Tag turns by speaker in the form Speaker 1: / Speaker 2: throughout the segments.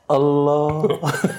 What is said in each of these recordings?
Speaker 1: الله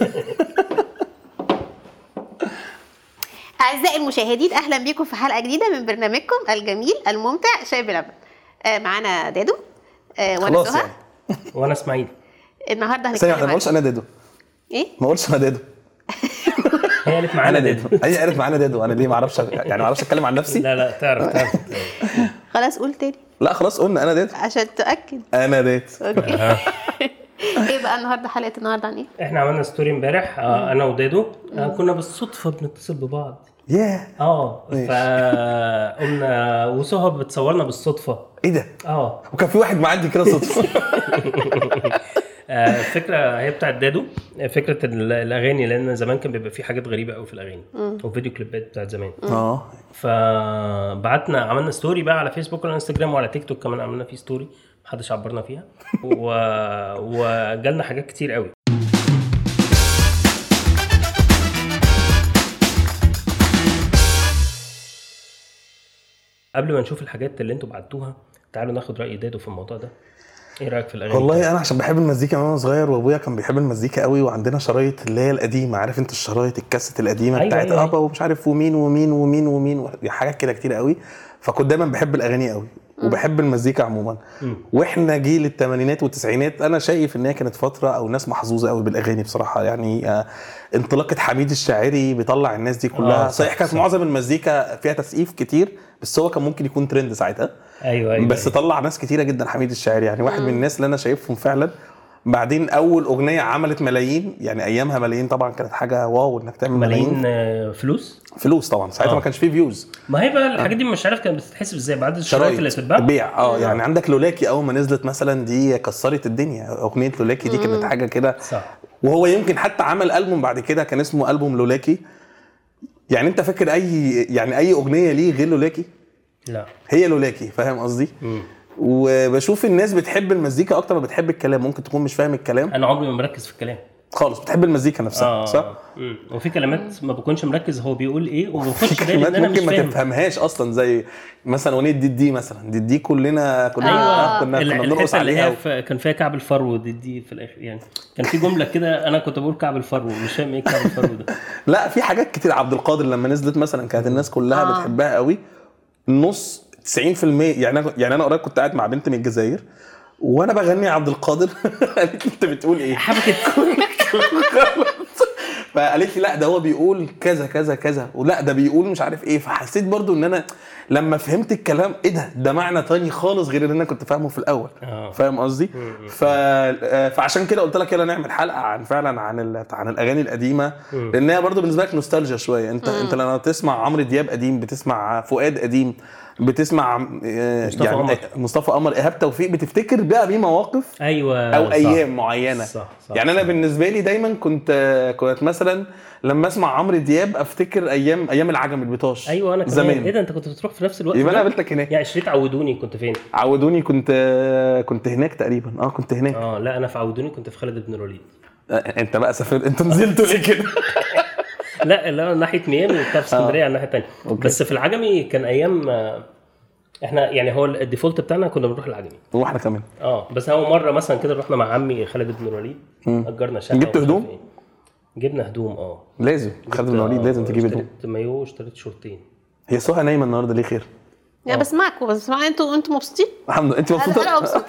Speaker 2: اعزائي المشاهدين اهلا بكم في حلقه جديده من برنامجكم الجميل الممتع شاي بلبن آه معانا دادو آه وانا
Speaker 1: خلاص
Speaker 2: سهى
Speaker 1: يعني
Speaker 3: وانا اسماعيل
Speaker 2: النهارده
Speaker 1: ثانية
Speaker 2: هنتكلم
Speaker 1: واحدة ما
Speaker 2: عن
Speaker 1: قلتش انا دادو
Speaker 2: ايه
Speaker 1: ما قلتش انا دادو
Speaker 3: هي قالت معانا دادو
Speaker 1: هي قالت معانا دادو انا ليه ما اعرفش يعني ما اعرفش اتكلم عن نفسي
Speaker 3: لا لا تعرف تعرف
Speaker 2: خلاص قول تاني
Speaker 1: لا خلاص قلنا انا دادو
Speaker 2: عشان تاكد
Speaker 1: انا ديت
Speaker 2: اوكي ايه بقى النهارده حلقه النهارده عن ايه
Speaker 3: احنا عملنا ستوري امبارح آه، انا ودادو آه، كنا بالصدفه بنتصل ببعض
Speaker 1: ياه
Speaker 3: اه
Speaker 1: ماشي.
Speaker 3: فقمنا وسهى بتصورنا بالصدفه
Speaker 1: ايه ده
Speaker 3: اه
Speaker 1: وكان في واحد معدي كده صدفه
Speaker 3: آه، الفكره هي بتاعت دادو فكره ال- الاغاني لان زمان كان بيبقى في حاجات غريبه قوي في الاغاني وفيديو كليبات بتاعت زمان
Speaker 1: اه
Speaker 3: فبعتنا عملنا ستوري بقى على فيسبوك وعلى انستجرام وعلى تيك توك كمان عملنا فيه ستوري محدش عبرنا فيها و... وجالنا حاجات كتير قوي قبل ما نشوف الحاجات اللي انتوا بعتوها تعالوا ناخد راي دادو في الموضوع ده ايه رايك في الاغاني
Speaker 1: والله انا عشان بحب المزيكا من وانا صغير وابويا كان بيحب المزيكا قوي وعندنا شرايط اللي هي القديمه عارف انت الشرايط الكاسيت القديمه
Speaker 3: أيوة،
Speaker 1: بتاعت
Speaker 3: أيوة،
Speaker 1: ابا ومش عارف ومين ومين ومين ومين و- حاجات كده كتير قوي فكنت دايما بحب الاغاني قوي وبحب المزيكا عموما واحنا جيل الثمانينات والتسعينات انا شايف ان هي كانت فتره او ناس محظوظه قوي بالاغاني بصراحه يعني آه، انطلاقه حميد الشاعري بيطلع الناس دي كلها
Speaker 3: آه،
Speaker 1: صحيح
Speaker 3: صح،
Speaker 1: كانت
Speaker 3: صح.
Speaker 1: معظم المزيكا فيها تسقيف كتير بس هو كان ممكن يكون ترند ساعتها
Speaker 3: ايوه ايوه
Speaker 1: بس طلع ناس كتيره جدا حميد الشاعري يعني واحد من الناس اللي انا شايفهم فعلا بعدين اول اغنيه عملت ملايين يعني ايامها ملايين طبعا كانت حاجه واو انك تعمل ملايين,
Speaker 3: ملايين آه، فلوس
Speaker 1: فلوس طبعا ساعتها
Speaker 3: آه.
Speaker 1: ما كانش فيه فيوز
Speaker 3: ما هي بقى الحاجات دي مش عارف كانت بتتحسب ازاي بعد الشرايط اللي بتتباع
Speaker 1: بيع اه يعني عندك لولاكي اول ما نزلت مثلا دي كسرت الدنيا اغنيه لولاكي دي كانت حاجه كده
Speaker 3: صح
Speaker 1: وهو يمكن حتى عمل البوم بعد كده كان اسمه البوم لولاكي يعني انت فاكر اي يعني اي اغنيه ليه غير لولاكي
Speaker 3: لا
Speaker 1: هي لولاكي فاهم قصدي
Speaker 3: مم.
Speaker 1: وبشوف الناس بتحب المزيكا اكتر ما بتحب الكلام ممكن تكون مش فاهم الكلام
Speaker 3: انا عمري ما مركز في الكلام
Speaker 1: خالص بتحب المزيكا نفسها صح
Speaker 3: مم. وفي كلمات ما بكونش مركز هو بيقول ايه وما
Speaker 1: في
Speaker 3: باخدش بالي
Speaker 1: كلمات
Speaker 3: ان انا مش
Speaker 1: ممكن ما
Speaker 3: فاهم
Speaker 1: تفهمهاش اصلا زي مثلا اغنيه دي دي مثلا دي دي كلنا كنا
Speaker 2: أيوة.
Speaker 1: كنا
Speaker 3: ال-
Speaker 1: كنا بنرقص
Speaker 3: الحته اللي
Speaker 1: عليها
Speaker 3: هي ف- كان فيها كعب الفرو دي, دي في الاخر يعني كان في جمله كده انا كنت بقول كعب الفرو مش فاهم ايه كعب الفرو ده
Speaker 1: لا في حاجات كتير عبد القادر لما نزلت مثلا كانت الناس كلها
Speaker 2: آه.
Speaker 1: بتحبها قوي نص 90% يعني انا يعني انا قريب كنت قاعد مع بنت من الجزائر وانا بغني عبد القادر قالت لي انت بتقول ايه؟
Speaker 3: حبكت
Speaker 1: فقالت لي لا ده هو بيقول كذا كذا كذا ولا ده بيقول مش عارف ايه فحسيت برضو ان انا لما فهمت الكلام ايه ده ده معنى تاني خالص غير اللي انا كنت فاهمه في الاول
Speaker 3: آه.
Speaker 1: فاهم قصدي ف... آه، فعشان كده قلت لك يلا نعمل حلقه عن فعلا عن ال... عن الاغاني القديمه لان هي برضو بالنسبه لك نوستالجيا شويه انت انت لما تسمع عمرو دياب قديم بتسمع فؤاد قديم بتسمع آه،
Speaker 3: مصطفى
Speaker 1: يعني
Speaker 3: قمر.
Speaker 1: مصطفى قمر ايهاب توفيق بتفتكر بقى بيه مواقف
Speaker 3: ايوه
Speaker 1: او
Speaker 3: صح.
Speaker 1: ايام معينه
Speaker 3: صح صح
Speaker 1: يعني انا
Speaker 3: صح.
Speaker 1: بالنسبه لي دايما كنت كنت مثلا لما اسمع عمرو دياب افتكر ايام ايام العجم البطاش
Speaker 3: ايوه انا كمان
Speaker 1: زمان
Speaker 3: ايه ده انت كنت بتروح في نفس الوقت
Speaker 1: يبقى انا
Speaker 3: ده؟
Speaker 1: قابلتك هناك
Speaker 3: يعني شريط عودوني كنت فين؟
Speaker 1: عودوني كنت كنت هناك تقريبا اه كنت هناك
Speaker 3: اه لا انا في عودوني كنت في خالد بن الوليد
Speaker 1: آه انت بقى سافر انتوا نزلتوا ليه كده
Speaker 3: لا لا ناحيه ميامي وبتاع في اسكندريه على الناحيه الثانيه
Speaker 1: أوكي.
Speaker 3: بس في العجمي كان ايام آه، احنا يعني هو الديفولت بتاعنا كنا بنروح العجمي
Speaker 1: واحنا كمان
Speaker 3: اه بس هو مره مثلا كده رحنا مع عمي خالد بن الوليد اجرنا شقه
Speaker 1: جبت
Speaker 3: ومش عارف
Speaker 1: هدوم؟
Speaker 3: إيه. جبنا هدوم اه
Speaker 1: لازم خالد بن الوليد لازم تجيب هدوم
Speaker 3: اشتريت مايو واشتريت شورتين
Speaker 1: هي سهى نايمه النهارده ليه خير
Speaker 2: يا بسمعكم بس بسمع انتوا انتوا مبسوطين
Speaker 1: الحمد لله انت
Speaker 2: انا
Speaker 1: مبسوطه
Speaker 2: انا مبسوطه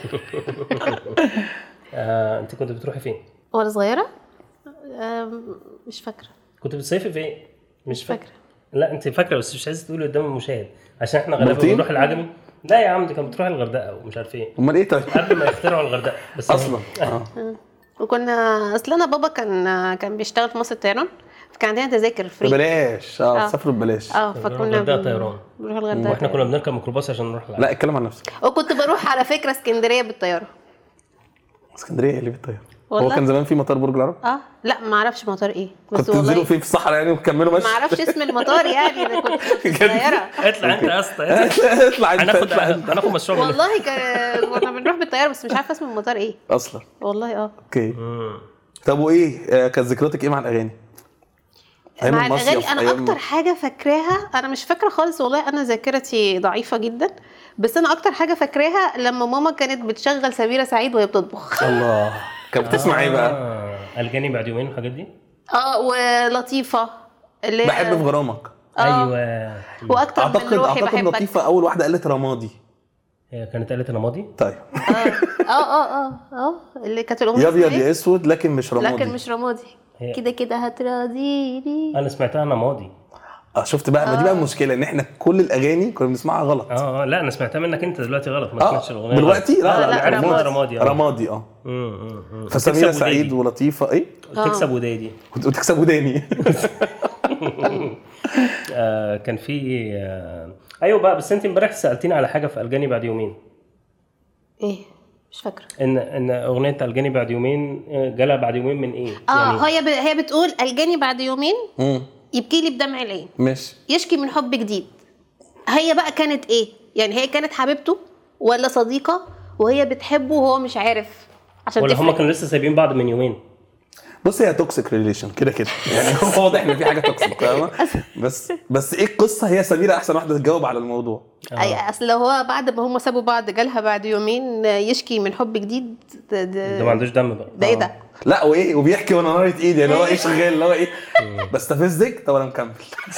Speaker 3: آه انت كنت بتروحي فين؟
Speaker 2: وانا صغيره أم، مش فاكره
Speaker 3: كنت بتصيفي فين؟ مش فاكره
Speaker 2: فاكره
Speaker 3: لا انت فاكره بس مش عايزه تقولي قدام المشاهد عشان احنا غالبا
Speaker 1: بلطيم؟
Speaker 3: بنروح العجمي لا يا عم دي كانت بتروح الغردقه ومش عارف ايه
Speaker 1: امال ايه طيب
Speaker 3: قبل ما يخترعوا الغردقه بس
Speaker 1: اصلا اه
Speaker 2: وكنا اصل انا بابا كان كان بيشتغل في مصر الطيران فكان عندنا تذاكر فري
Speaker 1: ببلاش اه
Speaker 2: آه.
Speaker 1: سافروا ببلاش
Speaker 2: اه
Speaker 3: بنروح
Speaker 2: فكنا
Speaker 3: الغردقة
Speaker 2: بن-
Speaker 3: طيران.
Speaker 2: بنروح الغردقه
Speaker 3: واحنا كنا
Speaker 2: طيران.
Speaker 3: بنركب ميكروباص عشان نروح العجمي
Speaker 1: لا اتكلم عن نفسك
Speaker 2: وكنت بروح على فكره اسكندريه بالطياره
Speaker 1: اسكندريه ايه اللي بالطياره هو
Speaker 2: والله؟
Speaker 1: كان زمان في مطار برج العرب
Speaker 2: اه لا ما اعرفش مطار ايه بس
Speaker 1: كنت تنزلوا
Speaker 2: والله
Speaker 1: فيه في الصحراء يعني وتكملوا ماشي
Speaker 2: ما اعرفش اسم المطار يعني انا كنت في الطياره
Speaker 3: اطلع انت يا اسطى اطلع.
Speaker 1: اطلع انت
Speaker 3: هناخد
Speaker 1: اطلع انت
Speaker 3: هناخد مشروع منه.
Speaker 2: والله كان- كنا بنروح بالطياره بس مش عارفه اسم المطار ايه
Speaker 1: اصلا
Speaker 2: والله اه
Speaker 1: اوكي
Speaker 3: مم.
Speaker 1: طب وايه آه، كانت ذكرياتك ايه مع الاغاني؟ أيام
Speaker 2: مع
Speaker 1: المصيف،
Speaker 2: الاغاني انا
Speaker 1: أيام-
Speaker 2: اكتر حاجه فاكراها انا مش فاكره خالص والله انا ذاكرتي ضعيفه جدا بس انا اكتر حاجه فاكراها لما ماما كانت بتشغل سميره سعيد وهي بتطبخ
Speaker 1: الله كانت بتسمع ايه بقى
Speaker 3: آه. الجاني بعد يومين والحاجات دي
Speaker 2: اه ولطيفه اللي هي-
Speaker 1: بحب في غرامك
Speaker 2: آه.
Speaker 3: ايوه
Speaker 2: واكتر من
Speaker 1: اعتقد
Speaker 2: روحي
Speaker 1: اعتقد
Speaker 2: بحبك
Speaker 1: لطيفه اول واحده قالت رمادي
Speaker 3: هي كانت قالت انا ماضي
Speaker 1: طيب
Speaker 2: اه اه اه اه اللي كانت الاغنيه
Speaker 1: يا ابيض
Speaker 2: اسمها
Speaker 1: يا
Speaker 2: إيه؟
Speaker 1: اسود لكن مش رمادي
Speaker 2: لكن مش رمادي
Speaker 3: هي-
Speaker 2: كده كده هتراضيني
Speaker 3: انا سمعتها انا ماضي
Speaker 1: اه شفت بقى ما دي بقى المشكله ان احنا كل الاغاني كنا بنسمعها غلط
Speaker 3: اه اه لا انا سمعتها منك انت دلوقتي غلط ما
Speaker 1: اه
Speaker 3: سمعتش الاغنيه
Speaker 1: دلوقتي
Speaker 3: غلط.
Speaker 1: لا
Speaker 3: آه،
Speaker 1: لا,
Speaker 2: لا،
Speaker 1: لا
Speaker 3: عرفناها
Speaker 2: رمادي.
Speaker 3: رمادي اه
Speaker 1: رمادي اه
Speaker 3: مم، مم، مم.
Speaker 1: فسميرة
Speaker 3: وتكسب
Speaker 1: سعيد
Speaker 3: ودادي.
Speaker 1: ولطيفه ايه
Speaker 3: وتكسب ودادي
Speaker 1: وتكسب وداني
Speaker 3: آه كان في آه ايوه بقى بس انت امبارح سالتيني على حاجه في الجاني بعد يومين
Speaker 2: ايه مش فاكره
Speaker 3: ان ان اغنيه الجاني بعد يومين آه، جالها بعد يومين من ايه؟
Speaker 2: اه هي ب... هي بتقول الجاني بعد يومين
Speaker 1: مم،
Speaker 2: يبكي لي بدمع العين
Speaker 1: ماشي
Speaker 2: يشكي من حب جديد هي بقى كانت ايه يعني هي كانت حبيبته ولا صديقه وهي بتحبه وهو مش عارف عشان
Speaker 3: ولا هم
Speaker 2: تفرق
Speaker 3: كانوا لسه سايبين بعض من يومين؟
Speaker 1: بص هي توكسيك ريليشن كده كده يعني هو واضح ان في حاجه توكسيك فاهمه بس بس ايه القصه هي سميره احسن واحده تجاوب على الموضوع
Speaker 2: أي اصل هو بعد ما هم سابوا بعض جالها بعد يومين يشكي من حب جديد ده,
Speaker 3: ده ما
Speaker 2: ده,
Speaker 3: عندوش دم بقى
Speaker 2: ده ايه ده
Speaker 1: لا وايه وبيحكي وانا نارة ايدي يعني هو ايه شغال اللي هو ايه بستفزك طب انا مكمل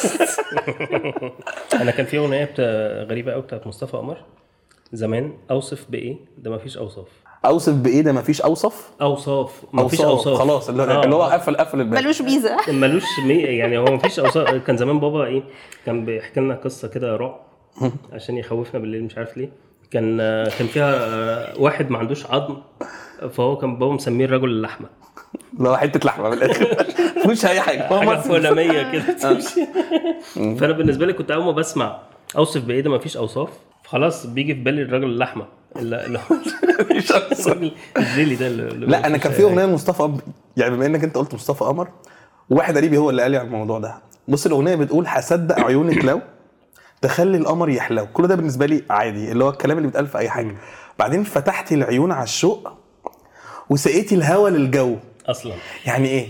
Speaker 3: انا كان في اغنيه بتا... غريبه قوي بتاعت مصطفى قمر زمان اوصف بايه؟ ده ما فيش اوصاف
Speaker 1: اوصف بايه ده مفيش اوصف
Speaker 3: اوصاف ما فيش اوصاف
Speaker 1: خلاص اللي هو,
Speaker 3: آه.
Speaker 1: اللي هو قفل قفل الباب
Speaker 2: ملوش فيزا
Speaker 3: ملوش مي... يعني هو مفيش اوصاف كان زمان بابا ايه كان بيحكي لنا قصه كده رعب عشان يخوفنا بالليل مش عارف ليه كان كان فيها آه، واحد ما عندوش عظم فهو كان بابا مسميه الرجل اللحمه
Speaker 1: اللي هو حته لحمه من الاخر مفيش اي حاجه هو
Speaker 3: حاجه
Speaker 1: مصري.
Speaker 3: فولاميه كده تمشي فانا بالنسبه لي كنت اول ما بسمع اوصف بايه ده مفيش اوصاف خلاص بيجي في بالي الرجل اللحمه اللي اللي هو
Speaker 1: مفيش أوصاف.
Speaker 3: الراجل الجيلي ده اللي اللي
Speaker 1: لا
Speaker 3: ما
Speaker 1: انا
Speaker 3: فيش
Speaker 1: كان
Speaker 3: أي
Speaker 1: في
Speaker 3: حاجة.
Speaker 1: اغنيه لمصطفى قمر يعني بما انك انت قلت مصطفى قمر وواحد قريبي هو اللي قال لي على الموضوع ده بص الاغنيه بتقول هصدق عيونك لو تخلي القمر يحلو كل ده بالنسبه لي عادي اللي هو الكلام اللي بيتقال في اي حاجه بعدين فتحتي العيون على الشوق وسقيتي الهوا للجو
Speaker 3: اصلا
Speaker 1: يعني ايه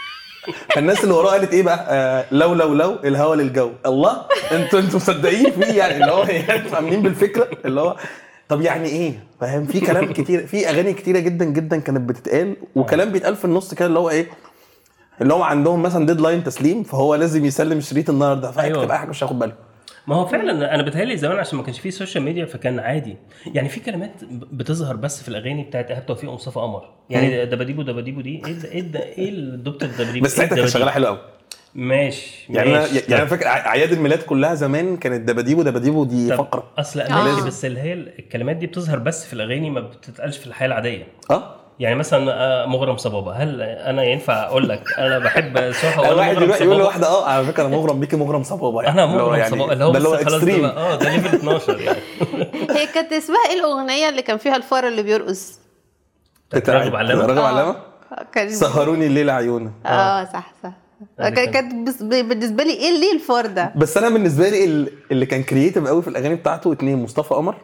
Speaker 1: فالناس اللي وراه قالت ايه بقى آه لو لو لو الهوا للجو الله انتوا انتوا مصدقين فيه يعني اللي هو يعني انتوا مؤمنين بالفكره اللي هو طب يعني ايه فاهم في كلام كتير في اغاني كتيره جدا جدا كانت بتتقال وكلام بيتقال في النص كده اللي هو ايه اللي هو عندهم مثلا ديدلاين تسليم فهو لازم يسلم الشريط النهارده فهيكتب
Speaker 3: أيوة.
Speaker 1: اي حاجه مش هياخد باله
Speaker 3: ما هو فعلا انا بتهيألي زمان عشان ما كانش فيه سوشيال ميديا فكان عادي يعني في كلمات بتظهر بس في الاغاني بتاعت ايهاب توفيق ومصطفى قمر يعني دباديبو دباديبو دي ايه ده ايه ده ايه الدكتور دباديبو
Speaker 1: بس
Speaker 3: إيه
Speaker 1: ساعتها كانت
Speaker 3: الدباديبو؟
Speaker 1: شغاله حلوه قوي
Speaker 3: ماشي
Speaker 1: يعني انا
Speaker 3: ماشي.
Speaker 1: يعني انا فاكر أع- اعياد الميلاد كلها زمان كانت دباديبو دباديبو دي
Speaker 3: طب
Speaker 1: فقره
Speaker 3: اصل
Speaker 2: آه.
Speaker 3: ماشي بس اللي هي الكلمات دي بتظهر بس في الاغاني ما بتتقالش في الحياه العاديه
Speaker 1: اه
Speaker 3: يعني مثلا آه، مغرم صبابه هل انا ينفع اقول لك انا بحب سوحه
Speaker 1: انا
Speaker 3: ولا
Speaker 1: واحد
Speaker 3: مغرم
Speaker 1: دلوقتي يقول
Speaker 3: صبابه
Speaker 1: لواحده اه على فكره انا مغرم بيكي مغرم صبابه يعني
Speaker 3: انا
Speaker 1: اللي هو
Speaker 3: مغرم
Speaker 1: يعني
Speaker 3: صبابه اللي هو
Speaker 1: ده اللي هو
Speaker 3: بس خلاص ده
Speaker 1: اكستريم
Speaker 3: بقى- اه ده ليفل 12 يعني
Speaker 2: هي كانت اسمها ايه الاغنيه اللي كان فيها الفار اللي بيرقص
Speaker 1: بتاع
Speaker 3: راغب علامة؟
Speaker 1: راغب
Speaker 2: آه.
Speaker 1: علامه
Speaker 2: كان
Speaker 1: سهروني الليل عيونه
Speaker 2: اه صح صح كان- كانت بس- بالنسبه لي ايه ليه الفار ده
Speaker 1: بس انا بالنسبه لي ال- اللي كان كرييتيف قوي في الاغاني بتاعته اتنين مصطفى قمر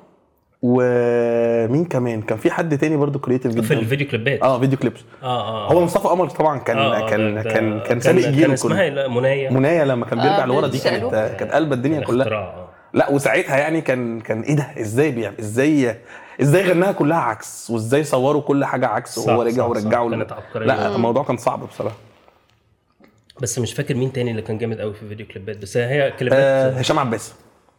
Speaker 1: ومين كمان كان في حد تاني برضو كرييتيف
Speaker 3: في
Speaker 1: جدا
Speaker 3: الفيديو كليبات
Speaker 1: اه فيديو كليبس
Speaker 3: اه اه
Speaker 1: هو مصطفى قمر طبعا كان
Speaker 3: آه، آه،
Speaker 1: كان
Speaker 3: ده- ده-
Speaker 1: كان كان سابق
Speaker 3: كان
Speaker 1: جيله
Speaker 3: اسمها
Speaker 1: كله
Speaker 3: إيه؟ لا، منايا
Speaker 1: منايا لما كان بيرجع
Speaker 2: آه،
Speaker 1: لورا دي كانت
Speaker 2: بالشقلوب.
Speaker 1: كانت قلبة الدنيا كلها
Speaker 3: اختراع اه
Speaker 1: لا وساعتها يعني كان كان ايه ده ازاي بيعمل ازاي ازاي غناها كلها عكس وازاي صوروا كل حاجه عكس
Speaker 3: صح،
Speaker 1: وهو رجع
Speaker 3: صح، صح.
Speaker 1: ورجعه
Speaker 3: كانت عبقرية.
Speaker 1: لا الموضوع كان صعب بصراحه
Speaker 3: بس مش فاكر مين تاني اللي كان جامد قوي في الفيديو كليبات بس هي كليبات
Speaker 1: آه هشام عباس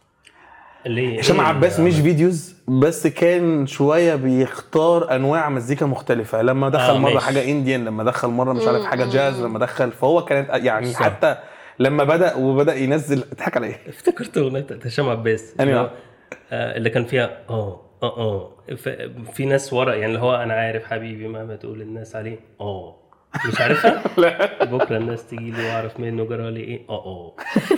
Speaker 3: اللي
Speaker 1: هشام
Speaker 3: إيه
Speaker 1: عباس
Speaker 3: ال-
Speaker 1: مش فيديوز بس كان شويه بيختار انواع مزيكا مختلفه لما دخل
Speaker 3: آه،
Speaker 1: مره
Speaker 3: ماشي.
Speaker 1: حاجه انديان لما دخل مره مش عارف حاجه جاز لما دخل فهو كانت يعني
Speaker 3: صح.
Speaker 1: حتى لما بدا وبدا ينزل اضحك على ايه
Speaker 3: افتكرت اغنيه بتاعت هشام عباس
Speaker 1: أنهي
Speaker 3: اللي هو-
Speaker 1: واحدة؟
Speaker 3: آه، اللي كان فيها اه اه اه ف- في ناس ورا يعني اللي هو انا عارف حبيبي مهما تقول الناس عليه اه مش عارفها؟
Speaker 1: لا
Speaker 3: بكره الناس تجي لي واعرف منه جرالي ايه اه اه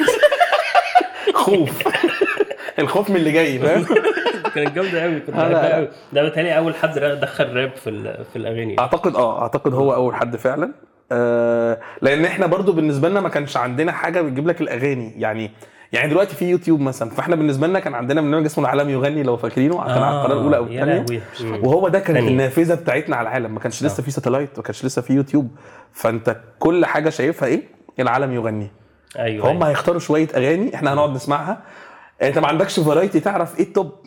Speaker 1: خوف الخوف من اللي جاي فاهم
Speaker 3: كانت جامده قوي كنت
Speaker 1: آه، لا،
Speaker 3: بحبها
Speaker 1: لا.
Speaker 3: قوي ده بيتهيألي اول حد دخل راب في ال- في الاغاني
Speaker 1: اعتقد اه اعتقد هو اول حد فعلا آه لان احنا برضو بالنسبه لنا ما كانش عندنا حاجه بتجيب لك الاغاني يعني يعني دلوقتي في يوتيوب مثلا فاحنا بالنسبه لنا كان عندنا برنامج اسمه العالم يغني لو فاكرينه كان على القناه الاولى او
Speaker 3: يا
Speaker 1: الثانيه
Speaker 3: لهوي. مم.
Speaker 1: وهو ده كانت
Speaker 3: تانية.
Speaker 1: النافذه بتاعتنا على العالم ما كانش لسه في ساتلايت ما كانش لسه في يوتيوب فانت كل حاجه شايفها ايه العالم يغني
Speaker 3: ايوه
Speaker 1: فهم هيختاروا شويه اغاني احنا هنقعد نسمعها انت ما عندكش فرايتي تعرف ايه التوب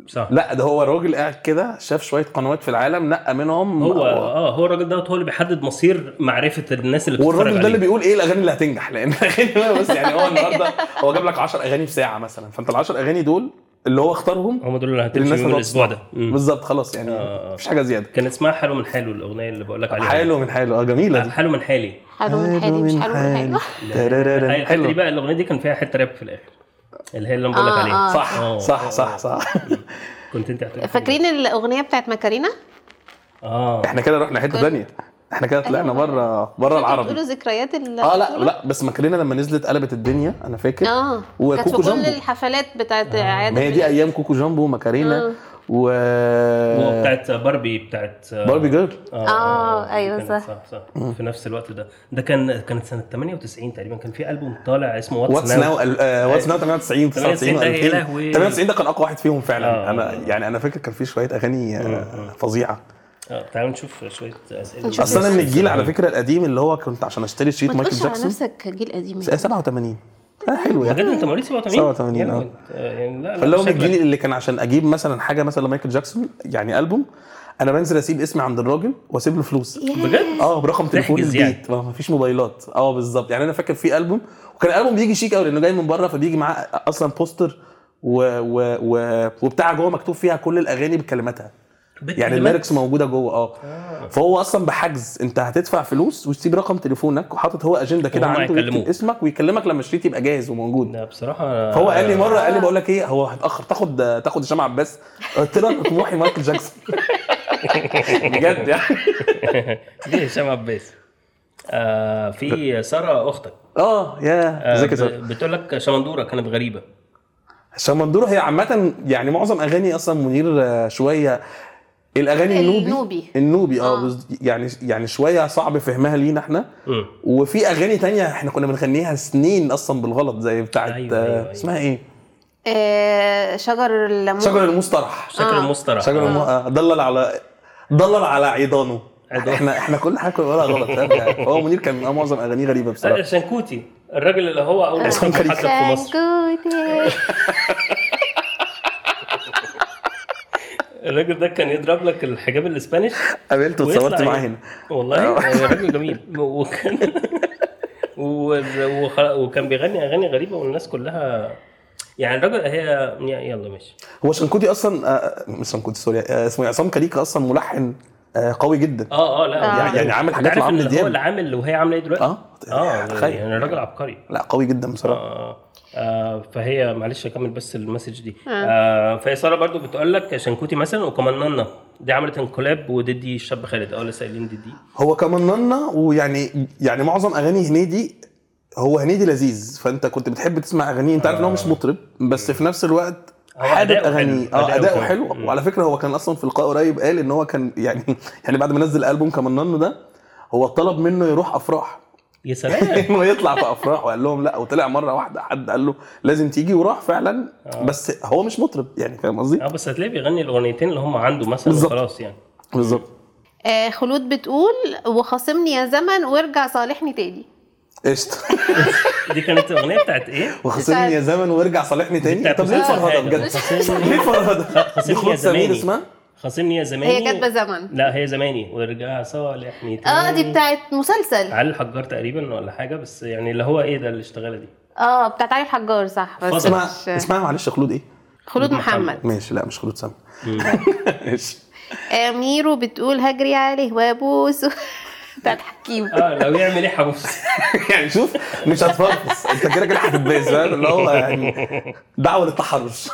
Speaker 3: صح
Speaker 1: لا ده هو الراجل قاعد كده شاف شويه قنوات في العالم نقى منهم
Speaker 3: هو اه هو الراجل دوت هو اللي بيحدد مصير معرفه الناس اللي بتتفرج
Speaker 1: والراجل ده اللي
Speaker 3: عليه
Speaker 1: بيقول ايه الاغاني اللي هتنجح لان الاغاني بس يعني هو النهارده هو جاب لك 10 اغاني في ساعه مثلا فانت ال 10 اغاني دول اللي هو اختارهم
Speaker 3: هم دول اللي
Speaker 1: اللي
Speaker 3: هتمشي
Speaker 1: الناس
Speaker 3: يوم
Speaker 1: هتقعد
Speaker 3: الاسبوع ده
Speaker 1: تسمعهم.
Speaker 3: مم.
Speaker 1: بالظبط خلاص يعني
Speaker 3: آه.
Speaker 1: مفيش حاجه زياده
Speaker 3: كان اسمها حلو من حلو الاغنيه اللي بقول لك عليها
Speaker 1: حلو من حلو اه جميله
Speaker 3: آه،
Speaker 1: دي
Speaker 3: حلو من حالي
Speaker 2: حلو من حلو مش حلو من حلو
Speaker 1: ترارارا.
Speaker 3: هاي الحته دي
Speaker 1: حلو
Speaker 3: بقى الاغنيه دي كان فيها حته راب في الاخر اللي هي اللي انا بقول لك
Speaker 2: آه،
Speaker 3: عليها
Speaker 2: آه.
Speaker 1: صح
Speaker 3: آه.
Speaker 1: صح صح صح
Speaker 3: كنت انت هتقولي
Speaker 2: فاكرين الاغنيه بتاعت ماكارينا
Speaker 3: اه
Speaker 1: احنا كده رحنا حته ثانيه احنا كده طلعنا بره بره العربي
Speaker 2: بتقولوا ذكريات ال
Speaker 1: اه لا لا بس ماكرينا لما نزلت قلبت الدنيا انا فاكر
Speaker 2: اه كانت في
Speaker 1: وكوكو
Speaker 2: كل
Speaker 1: جامبو
Speaker 2: الحفلات بتاعت اعياد
Speaker 1: ما هي دي ايام كوكو جامبو وماكارينا و
Speaker 3: وبتاعت باربي بتاعت
Speaker 1: باربي جيرل
Speaker 2: آه، أيوة،
Speaker 3: كانت
Speaker 2: صح.
Speaker 3: صح صح في نفس الوقت ده ده كان كانت سنه 98 تقريبا كان في البوم طالع اسمه
Speaker 1: واتس
Speaker 3: واتس
Speaker 1: ناو
Speaker 3: ناو
Speaker 1: واتس ناو 98 99
Speaker 3: ده يا
Speaker 1: 2000
Speaker 3: لهوي.
Speaker 1: 98 ده كان اقوى واحد فيهم فعلا
Speaker 3: آه.
Speaker 1: انا يعني انا فاكر كان في شويه اغاني آه، فظيعه
Speaker 3: آه، تعالوا نشوف شويه اسئله
Speaker 2: نشوف
Speaker 1: اصل انا من الجيل على فكره القديم اللي هو كنت عشان اشتري شريط
Speaker 2: ما
Speaker 1: مايكل
Speaker 2: تقولش على
Speaker 1: جاكسون
Speaker 2: نفسك جيل قديم
Speaker 1: آه، 87 اه حلو
Speaker 3: بجد
Speaker 1: يعني
Speaker 3: انت مواليد 87
Speaker 1: 87
Speaker 3: يا
Speaker 1: آه.
Speaker 3: لهوي. آه، يعني لا لا
Speaker 1: فاللي هو من
Speaker 3: شكلك-
Speaker 1: الجيل اللي كان عشان اجيب مثلا حاجه مثلا لمايكل جاكسون يعني البوم انا بنزل اسيب اسمي عند الراجل واسيب له فلوس
Speaker 3: بجد
Speaker 1: اه برقم تليفون
Speaker 3: تحجز
Speaker 1: البيت ما ما فيش موبايلات اه بالظبط يعني انا فاكر في البوم وكان الالبوم بيجي شيك قوي لانه جاي من بره فبيجي معاه اصلا بوستر و... و... و... وبتاع جوه مكتوب فيها كل الاغاني بكلماتها يعني
Speaker 3: بالكلمات.
Speaker 1: الليركس موجوده جوه اه فهو اصلا بحجز انت هتدفع فلوس وتسيب رقم تليفونك وحاطط هو اجنده كده
Speaker 3: وهم
Speaker 1: عنده
Speaker 3: هيكلموك.
Speaker 1: يكتب اسمك ويكلمك لما الشريط يبقى جاهز وموجود
Speaker 3: لا بصراحه
Speaker 1: فهو قال لي مره قال لي بقول لك ايه هو هتاخر تاخد تاخد هشام عباس قلت له أنا طموحي مايكل جاكسون بجد يعني
Speaker 3: دي هشام عباس آه في ساره اختك
Speaker 1: اه يا
Speaker 3: آه
Speaker 1: ازيك يا
Speaker 3: ب-
Speaker 1: ساره
Speaker 3: بتقول لك شمندوره كانت غريبه
Speaker 1: شمندوره هي عامه يعني معظم اغاني اصلا منير آه، شويه الاغاني النوبي
Speaker 2: النوبي.
Speaker 1: النوبي اه
Speaker 2: آه.
Speaker 1: بز- يعني يعني شويه صعب فهمها لينا احنا
Speaker 3: مم.
Speaker 1: وفي اغاني تانية احنا كنا بنغنيها سنين اصلا بالغلط زي بتاعت
Speaker 3: أيوة،
Speaker 1: آه،
Speaker 3: أيوة، أيوة.
Speaker 1: اسمها ايه
Speaker 2: آه شجر الليمون
Speaker 1: شجر المصطلح
Speaker 3: شكل المصطلح
Speaker 1: شجر الم... آه، ضلل على ضلل على عيضانه
Speaker 3: عيضان.
Speaker 1: احنا احنا كل حاجه كنا بنقولها غلط فاهم يعني هو منير كان آه، معظم اغانيه غريبه
Speaker 3: آه،
Speaker 1: بصراحه
Speaker 3: شنكوتي الراجل اللي هو اول
Speaker 1: عصام
Speaker 3: مصطلح
Speaker 1: كريم.
Speaker 3: حصل في مصر
Speaker 2: سانكوتي.
Speaker 3: الراجل ده كان يضرب لك الحجاب الاسبانيش
Speaker 1: قابلته
Speaker 3: ويطلع
Speaker 1: واتصورت معاه
Speaker 3: ي-
Speaker 1: هنا
Speaker 3: والله
Speaker 1: آه.
Speaker 3: آه، راجل جميل وكان و- وخ- وكان بيغني اغاني غريبه والناس كلها يعني الراجل هي يلا ماشي
Speaker 1: هو شنكوتي اصلا آه، مش شنكوتي سوري آه، اسمه إيه؟ عصام كاريكا اصلا ملحن آه، قوي جدا
Speaker 3: اه اه لا
Speaker 1: يعني- يعني عامل حاجات
Speaker 3: أنت
Speaker 1: مع
Speaker 3: عارف
Speaker 1: عمرو
Speaker 3: إن
Speaker 1: دياب.
Speaker 3: هو اللي عامل وهي عامله ايه دلوقتي؟
Speaker 1: اه
Speaker 3: اه
Speaker 1: تخيل
Speaker 3: يعني الراجل عبقري
Speaker 1: لا قوي جدا بصراحه
Speaker 3: آه. آه فهي معلش اكمل بس المسج دي آه فهي ساره برضو بتقول لك شنكوتي مثلا وكمان دي عملت انقلاب وديدي الشاب خالد اه لسه قايلين ديدي
Speaker 1: هو كمان نانا ويعني يعني معظم اغاني هنيدي هو هنيدي لذيذ فانت كنت بتحب تسمع اغانيه انت عارف ان هو مش مطرب بس في نفس الوقت
Speaker 3: هو
Speaker 1: حابب
Speaker 3: أداؤه
Speaker 1: اغانيه
Speaker 3: حلو.
Speaker 1: اه
Speaker 3: أداؤه
Speaker 1: اداؤه
Speaker 3: حلو.
Speaker 1: حلو وعلى فكره هو كان اصلا في لقاء قريب قال ان هو كان يعني يعني بعد ما نزل البوم كمان نانو ده هو طلب منه يروح افراح
Speaker 3: يا سلام
Speaker 1: انه يطلع في افراح وقال لهم لا وطلع مره واحده حد قال له لازم تيجي وراح فعلا بس هو مش مطرب يعني فاهم قصدي
Speaker 3: اه بس هتلاقيه بيغني الاغنيتين اللي هم عنده مثلا
Speaker 1: بالظبط.
Speaker 3: وخلاص يعني
Speaker 1: بالظبط
Speaker 2: آه خلود بتقول وخاصمني يا زمن وارجع صالحني تاني
Speaker 1: قشطه
Speaker 3: دي كانت الاغنيه بتاعت ايه؟
Speaker 1: وخاصمني يا زمن وارجع صالحني تاني
Speaker 3: بتاعت
Speaker 1: طب ليه
Speaker 3: مسلسل
Speaker 1: الفرهده
Speaker 3: حاجة.
Speaker 1: بجد
Speaker 3: خاصمني-
Speaker 1: ليه الفرهده
Speaker 3: خاصمني
Speaker 1: دي خلود
Speaker 3: يا
Speaker 1: سمير
Speaker 3: زماني.
Speaker 1: اسمها
Speaker 3: خاصمني يا زماني
Speaker 2: هي كاتبه زمن
Speaker 3: لا هي زماني وارجع صالحني
Speaker 2: اه دي
Speaker 3: تاني.
Speaker 2: بتاعت مسلسل
Speaker 3: علي الحجار تقريبا ولا حاجه بس يعني اللي هو ايه ده الاشتغاله دي
Speaker 2: اه بتاعت علي الحجار صح بس
Speaker 3: اتفضل.
Speaker 1: اسمها
Speaker 2: مش
Speaker 1: اسمها معلش خلود ايه
Speaker 2: خلود محمد
Speaker 1: ماشي لا مش خلود سامي ماشي
Speaker 2: آه ميرو بتقول هجري عليه وابوسه بتاعت حكيم
Speaker 3: اه لو يعمل ايه حبوس
Speaker 1: يعني شوف مش هتفرفص انت كده كده هتتباس فاهم اللي هو يعني دعوه للتحرش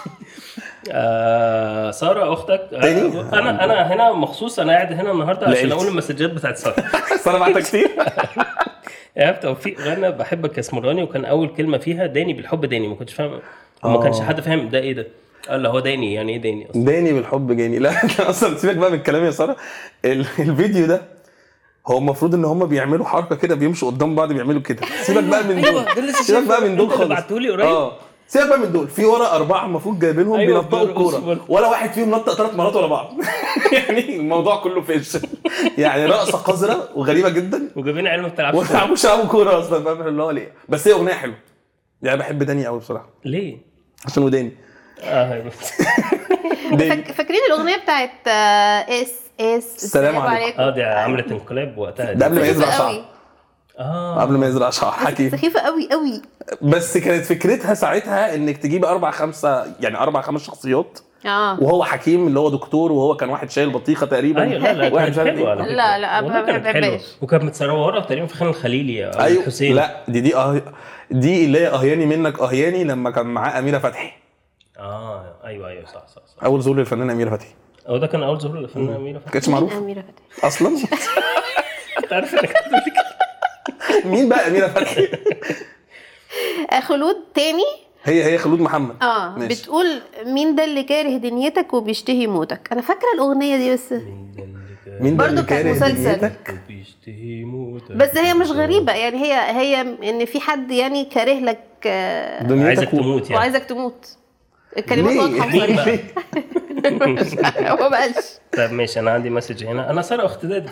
Speaker 3: آه ساره اختك آه
Speaker 1: تاني؟
Speaker 3: انا انا هنا مخصوص انا قاعد هنا النهارده عشان
Speaker 1: لقيت.
Speaker 3: اقول المسجات بتاعت ساره
Speaker 1: بس انا بعتها كتير
Speaker 3: ايهاب توفيق غنى بحبك يا اسمراني وكان اول كلمه فيها داني بالحب داني ما كنتش فاهم وما
Speaker 1: آه.
Speaker 3: كانش حد فاهم ده ايه ده قال له هو داني يعني ايه داني اصلا
Speaker 1: داني بالحب جاني لا أنا اصلا سيبك بقى من الكلام يا ساره ال- الفيديو ده هو المفروض ان هم بيعملوا حركه كده بيمشوا قدام بعض بيعملوا كده سيبك بقى من دول
Speaker 3: أيوة، ده لسه
Speaker 1: سيبك
Speaker 3: شايفه.
Speaker 1: بقى من دول
Speaker 3: أنت اللي
Speaker 1: خالص
Speaker 3: بعتهولي قريب.
Speaker 1: اه سيبك بقى من دول في ورا اربعه المفروض جايبينهم
Speaker 3: أيوة،
Speaker 1: بينطقوا
Speaker 3: بيرقصوا
Speaker 1: الكوره
Speaker 3: برضه.
Speaker 1: ولا واحد فيهم نطق ثلاث مرات ورا بعض يعني الموضوع كله فيش يعني رقصه قذره وغريبه جدا
Speaker 3: وجايبين عيال ما بتلعبش
Speaker 1: وما
Speaker 3: كورة.
Speaker 1: بيلعبوش يلعبوا كوره اصلا فاهم اللي هو ليه بس هي اغنيه حلوه يعني بحب داني قوي بصراحه
Speaker 3: ليه؟
Speaker 1: عشان وداني
Speaker 3: اه
Speaker 1: دي-
Speaker 2: فاك- فاكرين الاغنيه بتاعت آه، اس اس
Speaker 1: السلام عليكم.
Speaker 3: اه دي عملت انقلاب وقتها
Speaker 1: ده قبل ما
Speaker 2: سخيفة
Speaker 1: يزرع شعر
Speaker 2: قوي
Speaker 3: اه
Speaker 1: قبل ما يزرع شعر حكيم
Speaker 2: سخيفه قوي قوي
Speaker 1: بس كانت فكرتها ساعتها انك تجيب اربع خمسه يعني اربع خمس شخصيات
Speaker 2: اه
Speaker 1: وهو حكيم اللي هو دكتور وهو كان واحد شايل بطيخه تقريبا
Speaker 3: ايوه لا لا
Speaker 1: واحد
Speaker 3: كانت
Speaker 1: مش عارف
Speaker 3: حلوه
Speaker 1: إيه.
Speaker 3: على فكره
Speaker 2: لا، لا،
Speaker 3: والله
Speaker 2: ما
Speaker 3: كانت حلوه
Speaker 2: بحبهاش.
Speaker 3: وكانت متصوره تقريبا في خان الخليلي او
Speaker 1: ايوه
Speaker 3: الحسين
Speaker 1: لا دي دي اه دي اللي هي اهياني منك اهياني لما كان معاه اميره فتحي
Speaker 3: اه ايوه ايوه صح صح صح
Speaker 1: اول ظهور للفنانه اميره فتحي
Speaker 3: هو ده كان اول ظهور للفنانه اميره
Speaker 1: ما
Speaker 3: فتحي
Speaker 1: كانتش معروف
Speaker 2: اميره فتحي
Speaker 1: اصلا
Speaker 3: انت عارف انك هتقول كده.
Speaker 1: مين بقى اميره فتحي
Speaker 2: آه، خلود تاني
Speaker 1: هي هي خلود محمد
Speaker 2: اه
Speaker 1: ماشي.
Speaker 2: بتقول مين ده اللي كاره دنيتك وبيشتهي موتك انا فاكره الاغنيه دي بس
Speaker 1: مين ده
Speaker 2: برضو
Speaker 1: اللي
Speaker 2: كانت
Speaker 1: كاره
Speaker 2: مسلسل.
Speaker 1: دنيتك؟
Speaker 3: بيشتهي موتك
Speaker 2: بس هي مش غريبه يعني هي هي ان في حد يعني كاره لك آه،
Speaker 1: دنيتك
Speaker 3: عايزك
Speaker 1: و-
Speaker 3: تموت يعني
Speaker 2: وعايزك تموت الكلمات
Speaker 1: ليه؟
Speaker 2: واضحه
Speaker 3: ليه
Speaker 2: وصريحه
Speaker 3: بقى؟
Speaker 2: هو ما قالش
Speaker 3: طب ماشي انا عندي مسج هنا انا ساره اخت دادي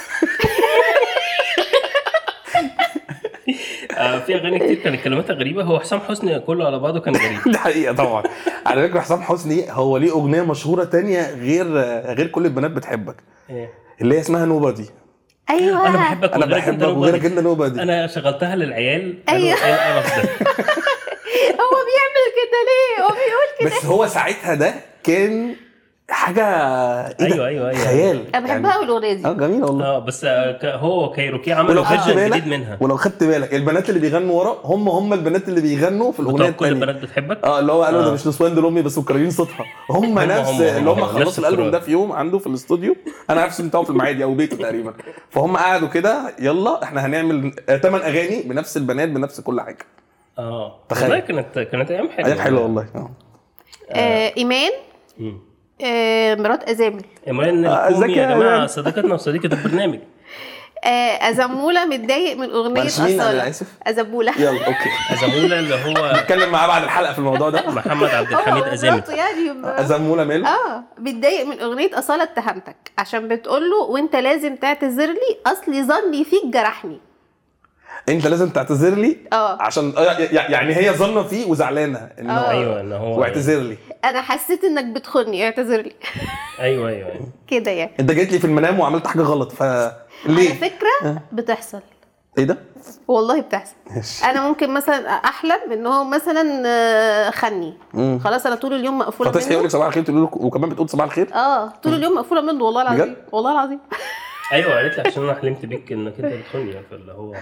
Speaker 3: آه، في اغاني كتير كانت كلماتها غريبه هو حسام حسني كله على بعضه كان غريب
Speaker 1: دي حقيقه طبعا على فكره حسام حسني هو ليه اغنيه مشهوره تانية غير غير كل البنات بتحبك
Speaker 3: إيه.
Speaker 1: اللي هي اسمها نوبادي
Speaker 2: ايوه
Speaker 3: انا بحبك
Speaker 1: انا
Speaker 3: وغيرك انت
Speaker 1: بحبك وغيرك
Speaker 3: نوبادي.
Speaker 1: انت نوبادي
Speaker 3: انا شغلتها للعيال قالوا
Speaker 2: أيوة.
Speaker 3: ايه القرف ده
Speaker 2: هو بيعمل كده ليه هو بيقول كده
Speaker 1: بس هو ساعتها ده كان حاجه ايه ده؟
Speaker 3: أيوة، أيوة، أيوة.
Speaker 1: خيال
Speaker 2: انا بحبها قوي الاغنيه دي
Speaker 1: اه جميله والله
Speaker 3: اه بس آه، ك- هو كايروكي عملوا
Speaker 1: ولو خدت
Speaker 3: فيرجن
Speaker 1: بالك
Speaker 3: جديد منها
Speaker 1: ولو خدت بالك البنات اللي بيغنوا ورا هم هم البنات اللي بيغنوا في الاغنيه
Speaker 3: بتوع كل
Speaker 1: الثانيه
Speaker 3: البنات بتحبك
Speaker 1: اه اللي هو قالوا ده
Speaker 3: آه.
Speaker 1: مش نسوان دول امي بس مكررين صوتها هم
Speaker 3: هم-
Speaker 1: نفس
Speaker 3: هم-
Speaker 1: اللي هم
Speaker 3: هم-
Speaker 1: خلصوا
Speaker 3: نفس
Speaker 1: الالبوم ده
Speaker 3: التراث.
Speaker 1: في يوم عنده في الاستوديو انا عارف ان بتاعه في المعادي او بيته تقريبا فهم قعدوا كده يلا احنا هنعمل ثمان اغاني بنفس البنات بنفس كل حاجه
Speaker 3: اه
Speaker 1: تخيل.
Speaker 3: والله كانت كانت ايام حلوه
Speaker 1: حاجات حلوه والله اه
Speaker 2: آه ايمان
Speaker 3: مم.
Speaker 2: آه مرات ازامل
Speaker 3: ايمان
Speaker 1: آه،
Speaker 3: الكومي
Speaker 1: ذكي
Speaker 3: يا
Speaker 1: يا
Speaker 3: جماعه
Speaker 1: إيمان.
Speaker 3: صديقتنا وصديقه البرنامج
Speaker 2: آه ازموله متضايق من اغنيه
Speaker 1: معلش مين؟ أنا
Speaker 2: اصاله
Speaker 1: آسف.
Speaker 2: ازموله
Speaker 1: يلا اوكي
Speaker 3: ازموله اللي هو
Speaker 1: نتكلم معاه بعد الحلقه في الموضوع ده
Speaker 3: محمد عبد الحميد
Speaker 2: هو
Speaker 3: ازامل
Speaker 2: مراته يعني
Speaker 1: ازموله ماله
Speaker 2: اه بتضايق من اغنيه اصاله اتهمتك عشان بتقول له وانت لازم تعتذر لي اصلي ظني فيك جرحني
Speaker 1: انت لازم تعتذر لي
Speaker 2: اه
Speaker 1: عشان آه، يع- يعني هي ظنه فيه وزعلانه انه
Speaker 2: آه.
Speaker 3: ايوه ان هو
Speaker 1: واعتذر لي
Speaker 2: انا حسيت انك بتخني اعتذر لي
Speaker 3: ايوه ايوه ايوه
Speaker 2: كده يعني
Speaker 1: انت جيت لي في المنام وعملت حاجه غلط ف
Speaker 2: على
Speaker 1: ليه؟
Speaker 2: فكره بتحصل
Speaker 1: ايه ده؟
Speaker 2: والله بتحصل
Speaker 1: ماشي
Speaker 2: انا ممكن مثلا احلم ان هو مثلا آه، خني
Speaker 1: مم.
Speaker 2: خلاص انا طول اليوم مقفوله
Speaker 1: فتصحي يقول
Speaker 2: منه
Speaker 1: لك صباح الخير تقول له وكمان بتقول صباح الخير
Speaker 2: اه طول اليوم مقفوله منه والله العظيم
Speaker 1: بجد؟
Speaker 2: والله العظيم
Speaker 3: ايوه قالت لي عشان انا حلمت بيك انك انت بتخوني فاللي هو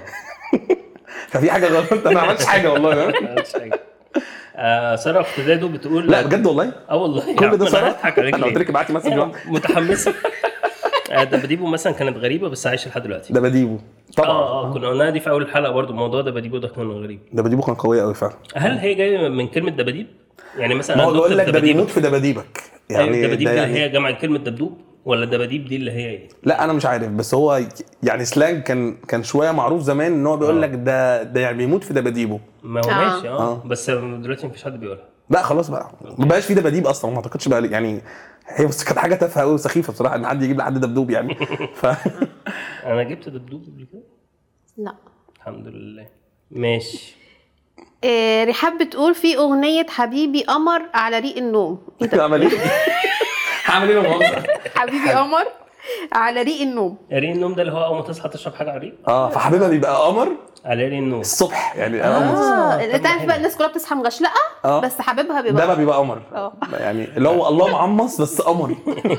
Speaker 1: ففي حاجه غلط انا ما عملتش حاجه والله
Speaker 3: ما عملتش حاجه آه ساره اخت دادو بتقول
Speaker 1: لا بجد والله
Speaker 3: اه والله يا
Speaker 1: كل
Speaker 3: عم
Speaker 1: ده
Speaker 3: أنا
Speaker 1: ساره
Speaker 3: هضحك عليك
Speaker 1: انا قلت
Speaker 3: ليه؟
Speaker 1: لك ابعتي مسج واحد
Speaker 3: متحمسه آه، دباديبو مثلا كانت غريبه بس عايشه لحد دلوقتي
Speaker 1: ده بديبو طبعا
Speaker 3: اه اه كنا قلناها دي في اول الحلقه برضو موضوع دباديبو ده كان غريب
Speaker 1: ده بديبو كان قويه قوي فعلا
Speaker 3: هل هي جايه من كلمه دباديب؟ يعني مثلا
Speaker 1: ما هو
Speaker 3: أنا
Speaker 1: بيقول
Speaker 3: دكتور
Speaker 1: لك ده
Speaker 3: دباديب.
Speaker 1: بيموت في دباديبك
Speaker 3: يعني
Speaker 1: يعني
Speaker 3: الدباديب
Speaker 1: ده
Speaker 3: دي اللي
Speaker 1: يعني
Speaker 3: هي جمع كلمه دبدوب ولا الدباديب دي اللي هي ايه؟
Speaker 1: لا انا مش عارف بس هو يعني سلانج كان كان شويه معروف زمان ان هو بيقول لك ده ده يعني بيموت في دباديبه
Speaker 3: ما هو
Speaker 2: آه.
Speaker 3: ماشي اه
Speaker 1: آه.
Speaker 3: بس دلوقتي مفيش حد بيقولها
Speaker 1: لا خلاص بقى ما بقاش في دباديب اصلا ما اعتقدش بقى يعني هي بس كانت حاجه تافهه قوي وسخيفه بصراحه ان حد يجيب لحد دبدوب يعني ف
Speaker 3: انا جبت دبدوب قبل كده
Speaker 2: لا
Speaker 3: الحمد لله ماشي
Speaker 2: آه رحاب بتقول في اغنيه حبيبي قمر على ريق النوم ايه ده
Speaker 1: اعمل ايه؟ هعمل ايه لو مؤاخذة؟
Speaker 2: حبيبي قمر على ريق النوم
Speaker 3: ريق النوم ده اللي هو اول ما تصحى تشرب حاجه على الريق
Speaker 1: اه فحبيبها بيبقى قمر
Speaker 3: على ريق النوم
Speaker 1: الصبح يعني
Speaker 2: اه
Speaker 1: قمر
Speaker 2: انت عارف بقى الناس كلها بتصحى مغشلقه
Speaker 1: آه.
Speaker 2: بس حبيبها
Speaker 1: ده
Speaker 2: بيبقى
Speaker 1: بقى بيبقى قمر
Speaker 2: اه.
Speaker 1: يعني اللي هو الله معمص بس قمر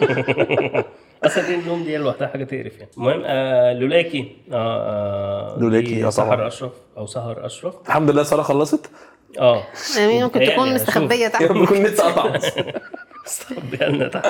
Speaker 3: اصلا ريق النوم دي لوحدها حاجه تقرف يعني المهم آه لولاكي اه آه
Speaker 1: لولاكي،
Speaker 3: دي
Speaker 1: آه طبعا.
Speaker 3: سحر اشرف او سهر اشرف
Speaker 1: الحمد لله ساره خلصت
Speaker 3: اه
Speaker 2: يعني ممكن
Speaker 3: يعني
Speaker 2: تكون
Speaker 3: هشوف.
Speaker 2: مستخبيه
Speaker 1: يا
Speaker 2: تحت
Speaker 1: رب يكون النت قطع بس
Speaker 3: استخبينا تحت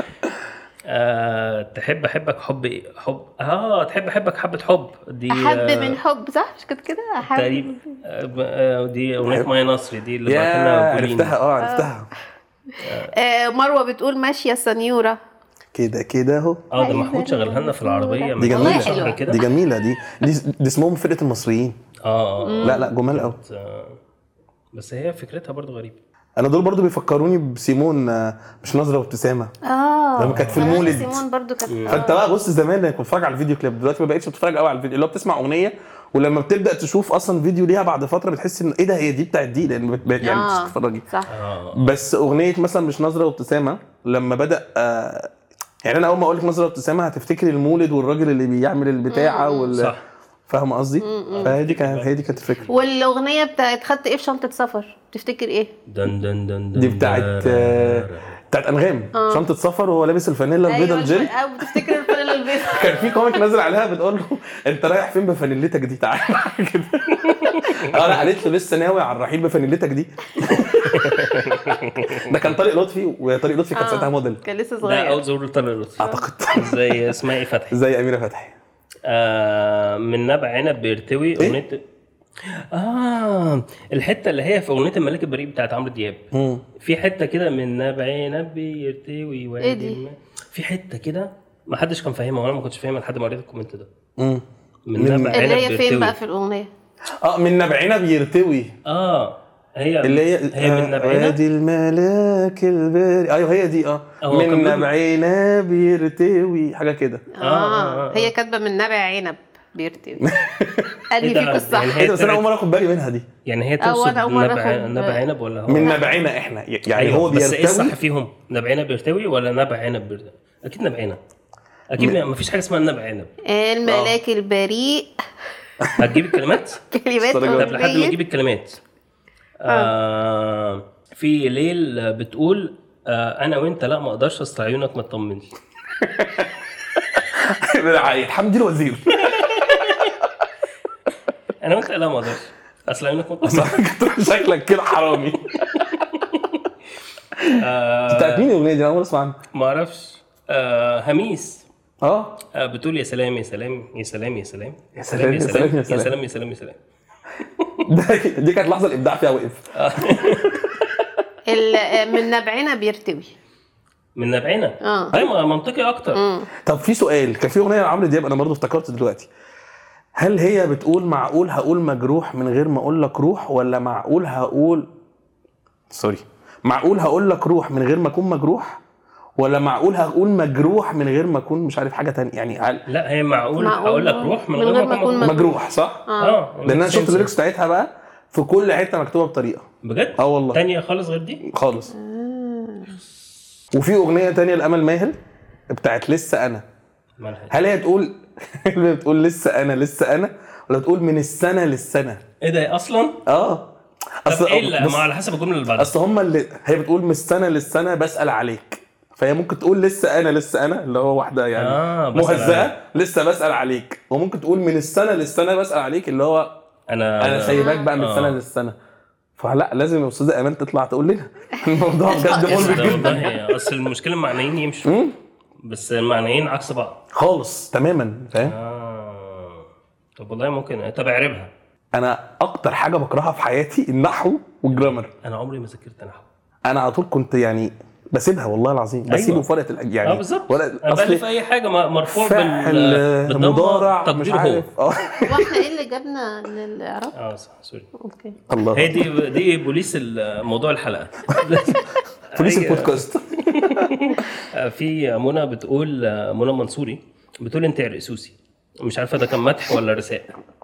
Speaker 3: آه تحب احبك حب ايه حب اه تحب احبك حبه حب دي
Speaker 2: احب
Speaker 3: آه،
Speaker 2: من حب صح مش كده كده احب
Speaker 3: تقريبا آه، ب- آه، دي اغنيه مايا نصري دي اللي
Speaker 1: يا
Speaker 3: بعتلنا بولين.
Speaker 1: عرفتها اه عرفتها
Speaker 2: آه مروه بتقول ماشيه سنيوره
Speaker 1: كده كده اهو
Speaker 3: اه ده محمود شغلها لنا في العربيه من
Speaker 1: دي
Speaker 3: كام
Speaker 1: جميلة.
Speaker 3: شهر كده
Speaker 1: دي جميله دي دي, دي اسمهم فرقه المصريين
Speaker 3: اه اه
Speaker 1: لا لا جمال قوي
Speaker 3: آه، بس هي فكرتها برضو غريبه
Speaker 1: انا دول برضو بيفكروني بسيمون آه، مش نظره وابتسامه
Speaker 2: اه
Speaker 1: لما كانت في
Speaker 2: أنا
Speaker 1: المولد
Speaker 2: سيمون برضو كانت
Speaker 1: فانت بقى بص زمان كنت بتتفرج على الفيديو كليب دلوقتي ما بقتش بتتفرج قوي على الفيديو اللي هو بتسمع اغنيه ولما بتبدا تشوف اصلا فيديو ليها بعد فتره بتحس ان ايه ده هي دي بتاعت دي لان بت- يعني
Speaker 2: آه،
Speaker 1: بتتفرجي
Speaker 2: صح
Speaker 3: اه
Speaker 1: بس اغنيه مثلا مش نظره وابتسامه لما بدا آه يعني انا اول ما اقول لك نظره وابتسامه هتفتكري المولد والراجل اللي بيعمل البتاعه وال
Speaker 3: صح
Speaker 1: فاهمه قصدي؟ فهي دي كانت هي دي كانت الفكره
Speaker 2: والاغنيه بتاعت خدت ايه في شنطه سفر تفتكر ايه
Speaker 3: دن دن دن دن
Speaker 1: دي بتاعت آه، بتاعت انغام شنطه سفر وهو لابس الفانيلا البيضاء الجل
Speaker 2: او تفتكر الفانيلا البيضاء
Speaker 1: كان في كوميك نازل عليها بتقول له انت رايح فين بفانيلتك دي تعالى كده اه لا قالت له لسه ناوي على الرحيل بفانيلتك دي ده كان طارق لطفي وطارق لطفي كانت ساعتها موديل
Speaker 2: كان لسه
Speaker 3: ده
Speaker 2: صغير
Speaker 3: اول ظهور طارق لطفي
Speaker 1: اعتقد
Speaker 3: زي اسمها ايه فتحي
Speaker 1: زي اميره فتحي
Speaker 3: آه من نبع عنب بيرتوي
Speaker 1: إيه؟
Speaker 3: اغنيه اه الحته اللي هي في اغنيه الملك البريء بتاعت عمرو دياب
Speaker 1: مم.
Speaker 3: في حته كده من نبع عنب بيرتوي وادي
Speaker 2: إيه دي؟
Speaker 3: الم- في حته كده ما حدش كان فاهمها وانا ما كنتش فاهمها لحد ما قريت الكومنت ده
Speaker 1: مم.
Speaker 3: من نبع عنب
Speaker 2: اللي هي فين
Speaker 3: بيرتوي
Speaker 2: بقى في الاغنيه
Speaker 1: اه من نبعنا بيرتوي
Speaker 3: اه هي
Speaker 1: اللي هي
Speaker 3: هي من
Speaker 1: آه،
Speaker 3: نبعنا
Speaker 1: وادي الملاك الباري ايوه هي دي اه
Speaker 3: هو كان
Speaker 1: من
Speaker 3: بيقول-
Speaker 1: نبعنا بيرتوي حاجه كده
Speaker 2: اه,
Speaker 3: آه، آه.
Speaker 2: هي كاتبه من نبع عنب بيرتوي قال
Speaker 3: إيه
Speaker 2: لي
Speaker 3: ده؟
Speaker 2: فيك الصح
Speaker 3: يعني هي
Speaker 1: ايه ده بس انا
Speaker 3: طلعت-
Speaker 1: اول مره اخد بالي منها دي
Speaker 3: يعني هي
Speaker 2: أو
Speaker 3: تقصد
Speaker 2: أنا أول مرة
Speaker 3: نبع
Speaker 2: أخد-
Speaker 3: نبع عنب ولا هو
Speaker 1: من نبعنا احنا يعني
Speaker 3: أيوة
Speaker 1: هو
Speaker 3: بس ايه الصح
Speaker 1: بيرتوي
Speaker 3: فيهم نبع عنب بيرتوي ولا نبع عنب بيرتوي اكيد نبع عنب اكيد ما فيش حاجه اسمها نبع عنب
Speaker 2: الملاك البريء
Speaker 3: هتجيب الكلمات
Speaker 2: كلمات
Speaker 1: استرجع.
Speaker 3: طب لحد ما
Speaker 2: أغنية.
Speaker 3: اجيب الكلمات آه في ليل بتقول آه انا وانت لا ما اقدرش اصل عيونك ما تطمنش
Speaker 1: حمدي الوزير
Speaker 3: انا وانت لا ما اقدرش اصل عيونك ما تطمنش
Speaker 1: شكلك كده حرامي
Speaker 3: آه
Speaker 1: بتاعت مين الاغنيه دي انا اول اسمع عنها
Speaker 3: ما اعرفش آه هميس
Speaker 1: اه
Speaker 3: آه بتقول يا سلام يا سلام يا سلام يا سلام
Speaker 1: يا سلام، يا سلام، يا
Speaker 3: يا
Speaker 1: سلام.
Speaker 3: سلام يا سلام يا سلام
Speaker 1: ده- دي كانت لحظه الابداع فيها وقف
Speaker 2: ال- من نبعنا بيرتوي
Speaker 3: من نبعنا
Speaker 2: اه
Speaker 3: ايوه منطقي اكتر
Speaker 1: طب في سؤال كان في اغنيه لعمرو دياب انا برضو افتكرت دلوقتي هل هي بتقول معقول هقول مجروح من غير ما اقول لك روح ولا معقول هقول سوري معقول هقول لك روح من غير ما اكون مجروح ولا معقول هقول مجروح من غير ما اكون مش عارف حاجه تانية يعني هل
Speaker 3: لا هي معقول
Speaker 2: معقول
Speaker 3: هقول لك روح من غير ما اكون
Speaker 2: مجروح.
Speaker 1: مجروح صح؟
Speaker 3: اه
Speaker 1: لان انا شفت الليركس بتاعتها بقى في كل حته مكتوبه بطريقه
Speaker 3: بجد
Speaker 1: اه والله.
Speaker 3: تانية خالص غير دي
Speaker 1: خالص وفي اغنيه تانية لامل ماهر بتاعت لسه انا
Speaker 3: مالها
Speaker 1: هل هي تقول هل هي بتقول لسه انا لسه انا ولا تقول من السنه للسنه
Speaker 3: ايه ده اصلا
Speaker 1: اه
Speaker 3: طب ايه اللي
Speaker 1: بص-
Speaker 3: ما على حسب الجمله اللي بعدها
Speaker 1: اصل هم اللي هي بتقول من السنه للسنه بسال عليك فهي ممكن تقول لسه انا لسه انا اللي هو واحده يعني
Speaker 3: آه، بسأل
Speaker 1: مهزأه
Speaker 3: عليك.
Speaker 1: لسه بسال عليك وممكن تقول من السنه للسنه بسال عليك اللي هو
Speaker 3: انا
Speaker 1: انا سايباك بقى من
Speaker 3: آه.
Speaker 1: السنه للسنه فلا لازم يا استاذه امان تطلع تقول لنا الموضوع بجد
Speaker 3: بس
Speaker 1: ملفت
Speaker 3: ده
Speaker 1: جدا
Speaker 3: والله اصل المشكله المعنيين يمشوا بس المعنيين عكس بعض
Speaker 1: خالص تماما فاهم
Speaker 3: اه طب والله ممكن طب اعربها
Speaker 1: انا اكتر حاجه بكرهها في حياتي النحو والجرامر
Speaker 3: انا عمري ما ذاكرت نحو
Speaker 1: انا على طول كنت يعني بسيبها والله العظيم بسيبه
Speaker 3: أيوة.
Speaker 1: في ورقه الأج- يعني
Speaker 3: اه بالظبط
Speaker 1: ورقه
Speaker 3: انا
Speaker 1: اصل
Speaker 3: بألف اي حاجه م- مرفوع بال
Speaker 1: فعل
Speaker 3: بالضمة،
Speaker 1: مضارع مش
Speaker 3: تقديره هو
Speaker 1: عارف اه
Speaker 2: واحنا ايه اللي جابنا للاعراب
Speaker 3: اه صح سوري
Speaker 2: اوكي
Speaker 1: الله
Speaker 3: هي دي دي بوليس ال- موضوع الحلقه
Speaker 1: بوليس
Speaker 3: هي-
Speaker 1: البودكاست
Speaker 3: في منى بتقول منى منصوري بتقول انت عرقسوسي مش عارفه ده كان مدح ولا رساء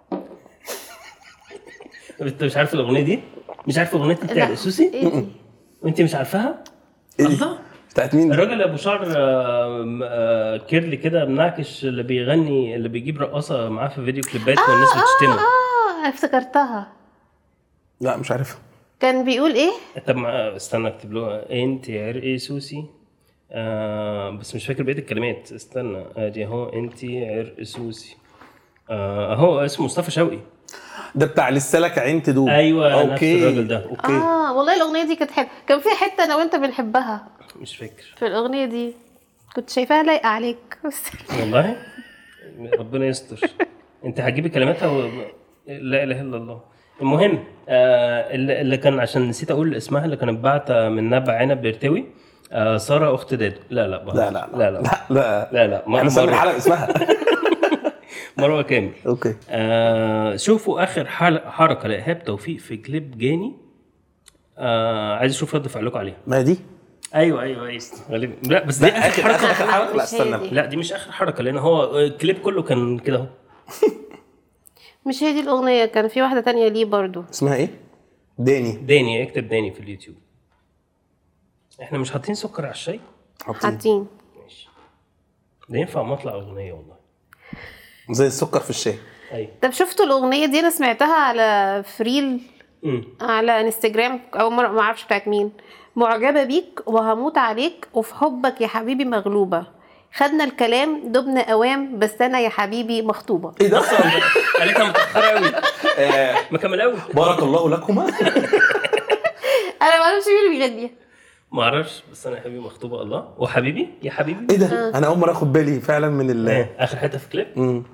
Speaker 3: انت مش عارف الاغنيه دي مش عارف اغنيه انت
Speaker 2: لا.
Speaker 3: عرقسوسي
Speaker 2: ايه دي
Speaker 3: وانت مش عارفاها
Speaker 1: إيه؟
Speaker 3: الله
Speaker 1: بتاعت مين دي؟
Speaker 3: الراجل ابو شعر آه، آه، كيرلي كده منعكش اللي بيغني اللي بيجيب رقاصه معاه في فيديو كليبات والناس بتشتمه
Speaker 2: اه افتكرتها
Speaker 1: لا مش عارفها
Speaker 2: كان بيقول ايه
Speaker 3: طب ما استنى اكتب له انت عرقي سوسي آه بس مش فاكر بقيه الكلمات استنى ادي اهو انت عرق سوسي آه اهو اسمه مصطفى شوقي
Speaker 1: ده بتاع لسه لك عين تدوب
Speaker 3: ايوه نفس الراجل ده
Speaker 1: اوكي
Speaker 2: اه والله الاغنيه دي كانت حلوه كان في حته انا وانت بنحبها
Speaker 3: مش فاكر
Speaker 2: في الاغنيه دي كنت شايفاها لايقه عليك بس
Speaker 3: والله ربنا يستر انت هتجيبي كلماتها و... لا اله الا الله المهم آه اللي اللي كان عشان نسيت اقول اسمها اللي كانت باعته من نبع عنب بيرتوي آه ساره اخت دادو لا لا بقى.
Speaker 1: لا لا
Speaker 3: لا لا
Speaker 1: لا لا
Speaker 3: لا لا
Speaker 1: احنا سامي
Speaker 3: مروه
Speaker 1: الحلقه اسمها
Speaker 3: مروه كامل
Speaker 1: اوكي
Speaker 3: آه شوفوا اخر حل- حركه لايهاب توفيق في كليب جاني آه عايز اشوف رد فعلكم عليها
Speaker 1: ما هي دي
Speaker 3: ايوه ايوه ايوه غالبا لا بس دي
Speaker 1: لا
Speaker 3: اخر
Speaker 1: اخر
Speaker 3: حركه
Speaker 1: اخر اخر حلقه لا
Speaker 2: مش هي
Speaker 1: استنى
Speaker 2: دي.
Speaker 3: لا دي مش اخر حركه لان هو الكليب كله كان كده اهو
Speaker 2: مش هي دي الاغنيه كان في واحده تانية ليه برضو
Speaker 1: اسمها ايه؟ داني
Speaker 3: داني اكتب داني في اليوتيوب احنا مش حاطين سكر على الشاي
Speaker 1: حاطين
Speaker 2: حاطين
Speaker 3: ماشي ده ينفع مطلع اغنيه والله
Speaker 1: زي السكر في الشاي
Speaker 3: ايوه
Speaker 2: طب شفتوا الاغنيه دي انا سمعتها على فريل
Speaker 3: امم
Speaker 2: على انستجرام اول مره ما اعرفش بتاعت مين معجبه بيك وهموت عليك وفي حبك يا حبيبي مغلوبه خدنا الكلام دبنا اوام بس انا يا حبيبي مخطوبه
Speaker 1: ايه ده؟
Speaker 3: قالتها متاخره قوي
Speaker 1: آه،
Speaker 3: ما كمل قوي
Speaker 1: بارك الله لكما
Speaker 2: انا ما اعرفش مين اللي بيغنيها
Speaker 3: ما اعرفش بس انا يا حبيبي مخطوبه الله وحبيبي يا حبيبي
Speaker 1: ايه ده؟ انا اول مره اخد بالي فعلا من ال
Speaker 3: إيه، اخر حته في كليب
Speaker 1: مم.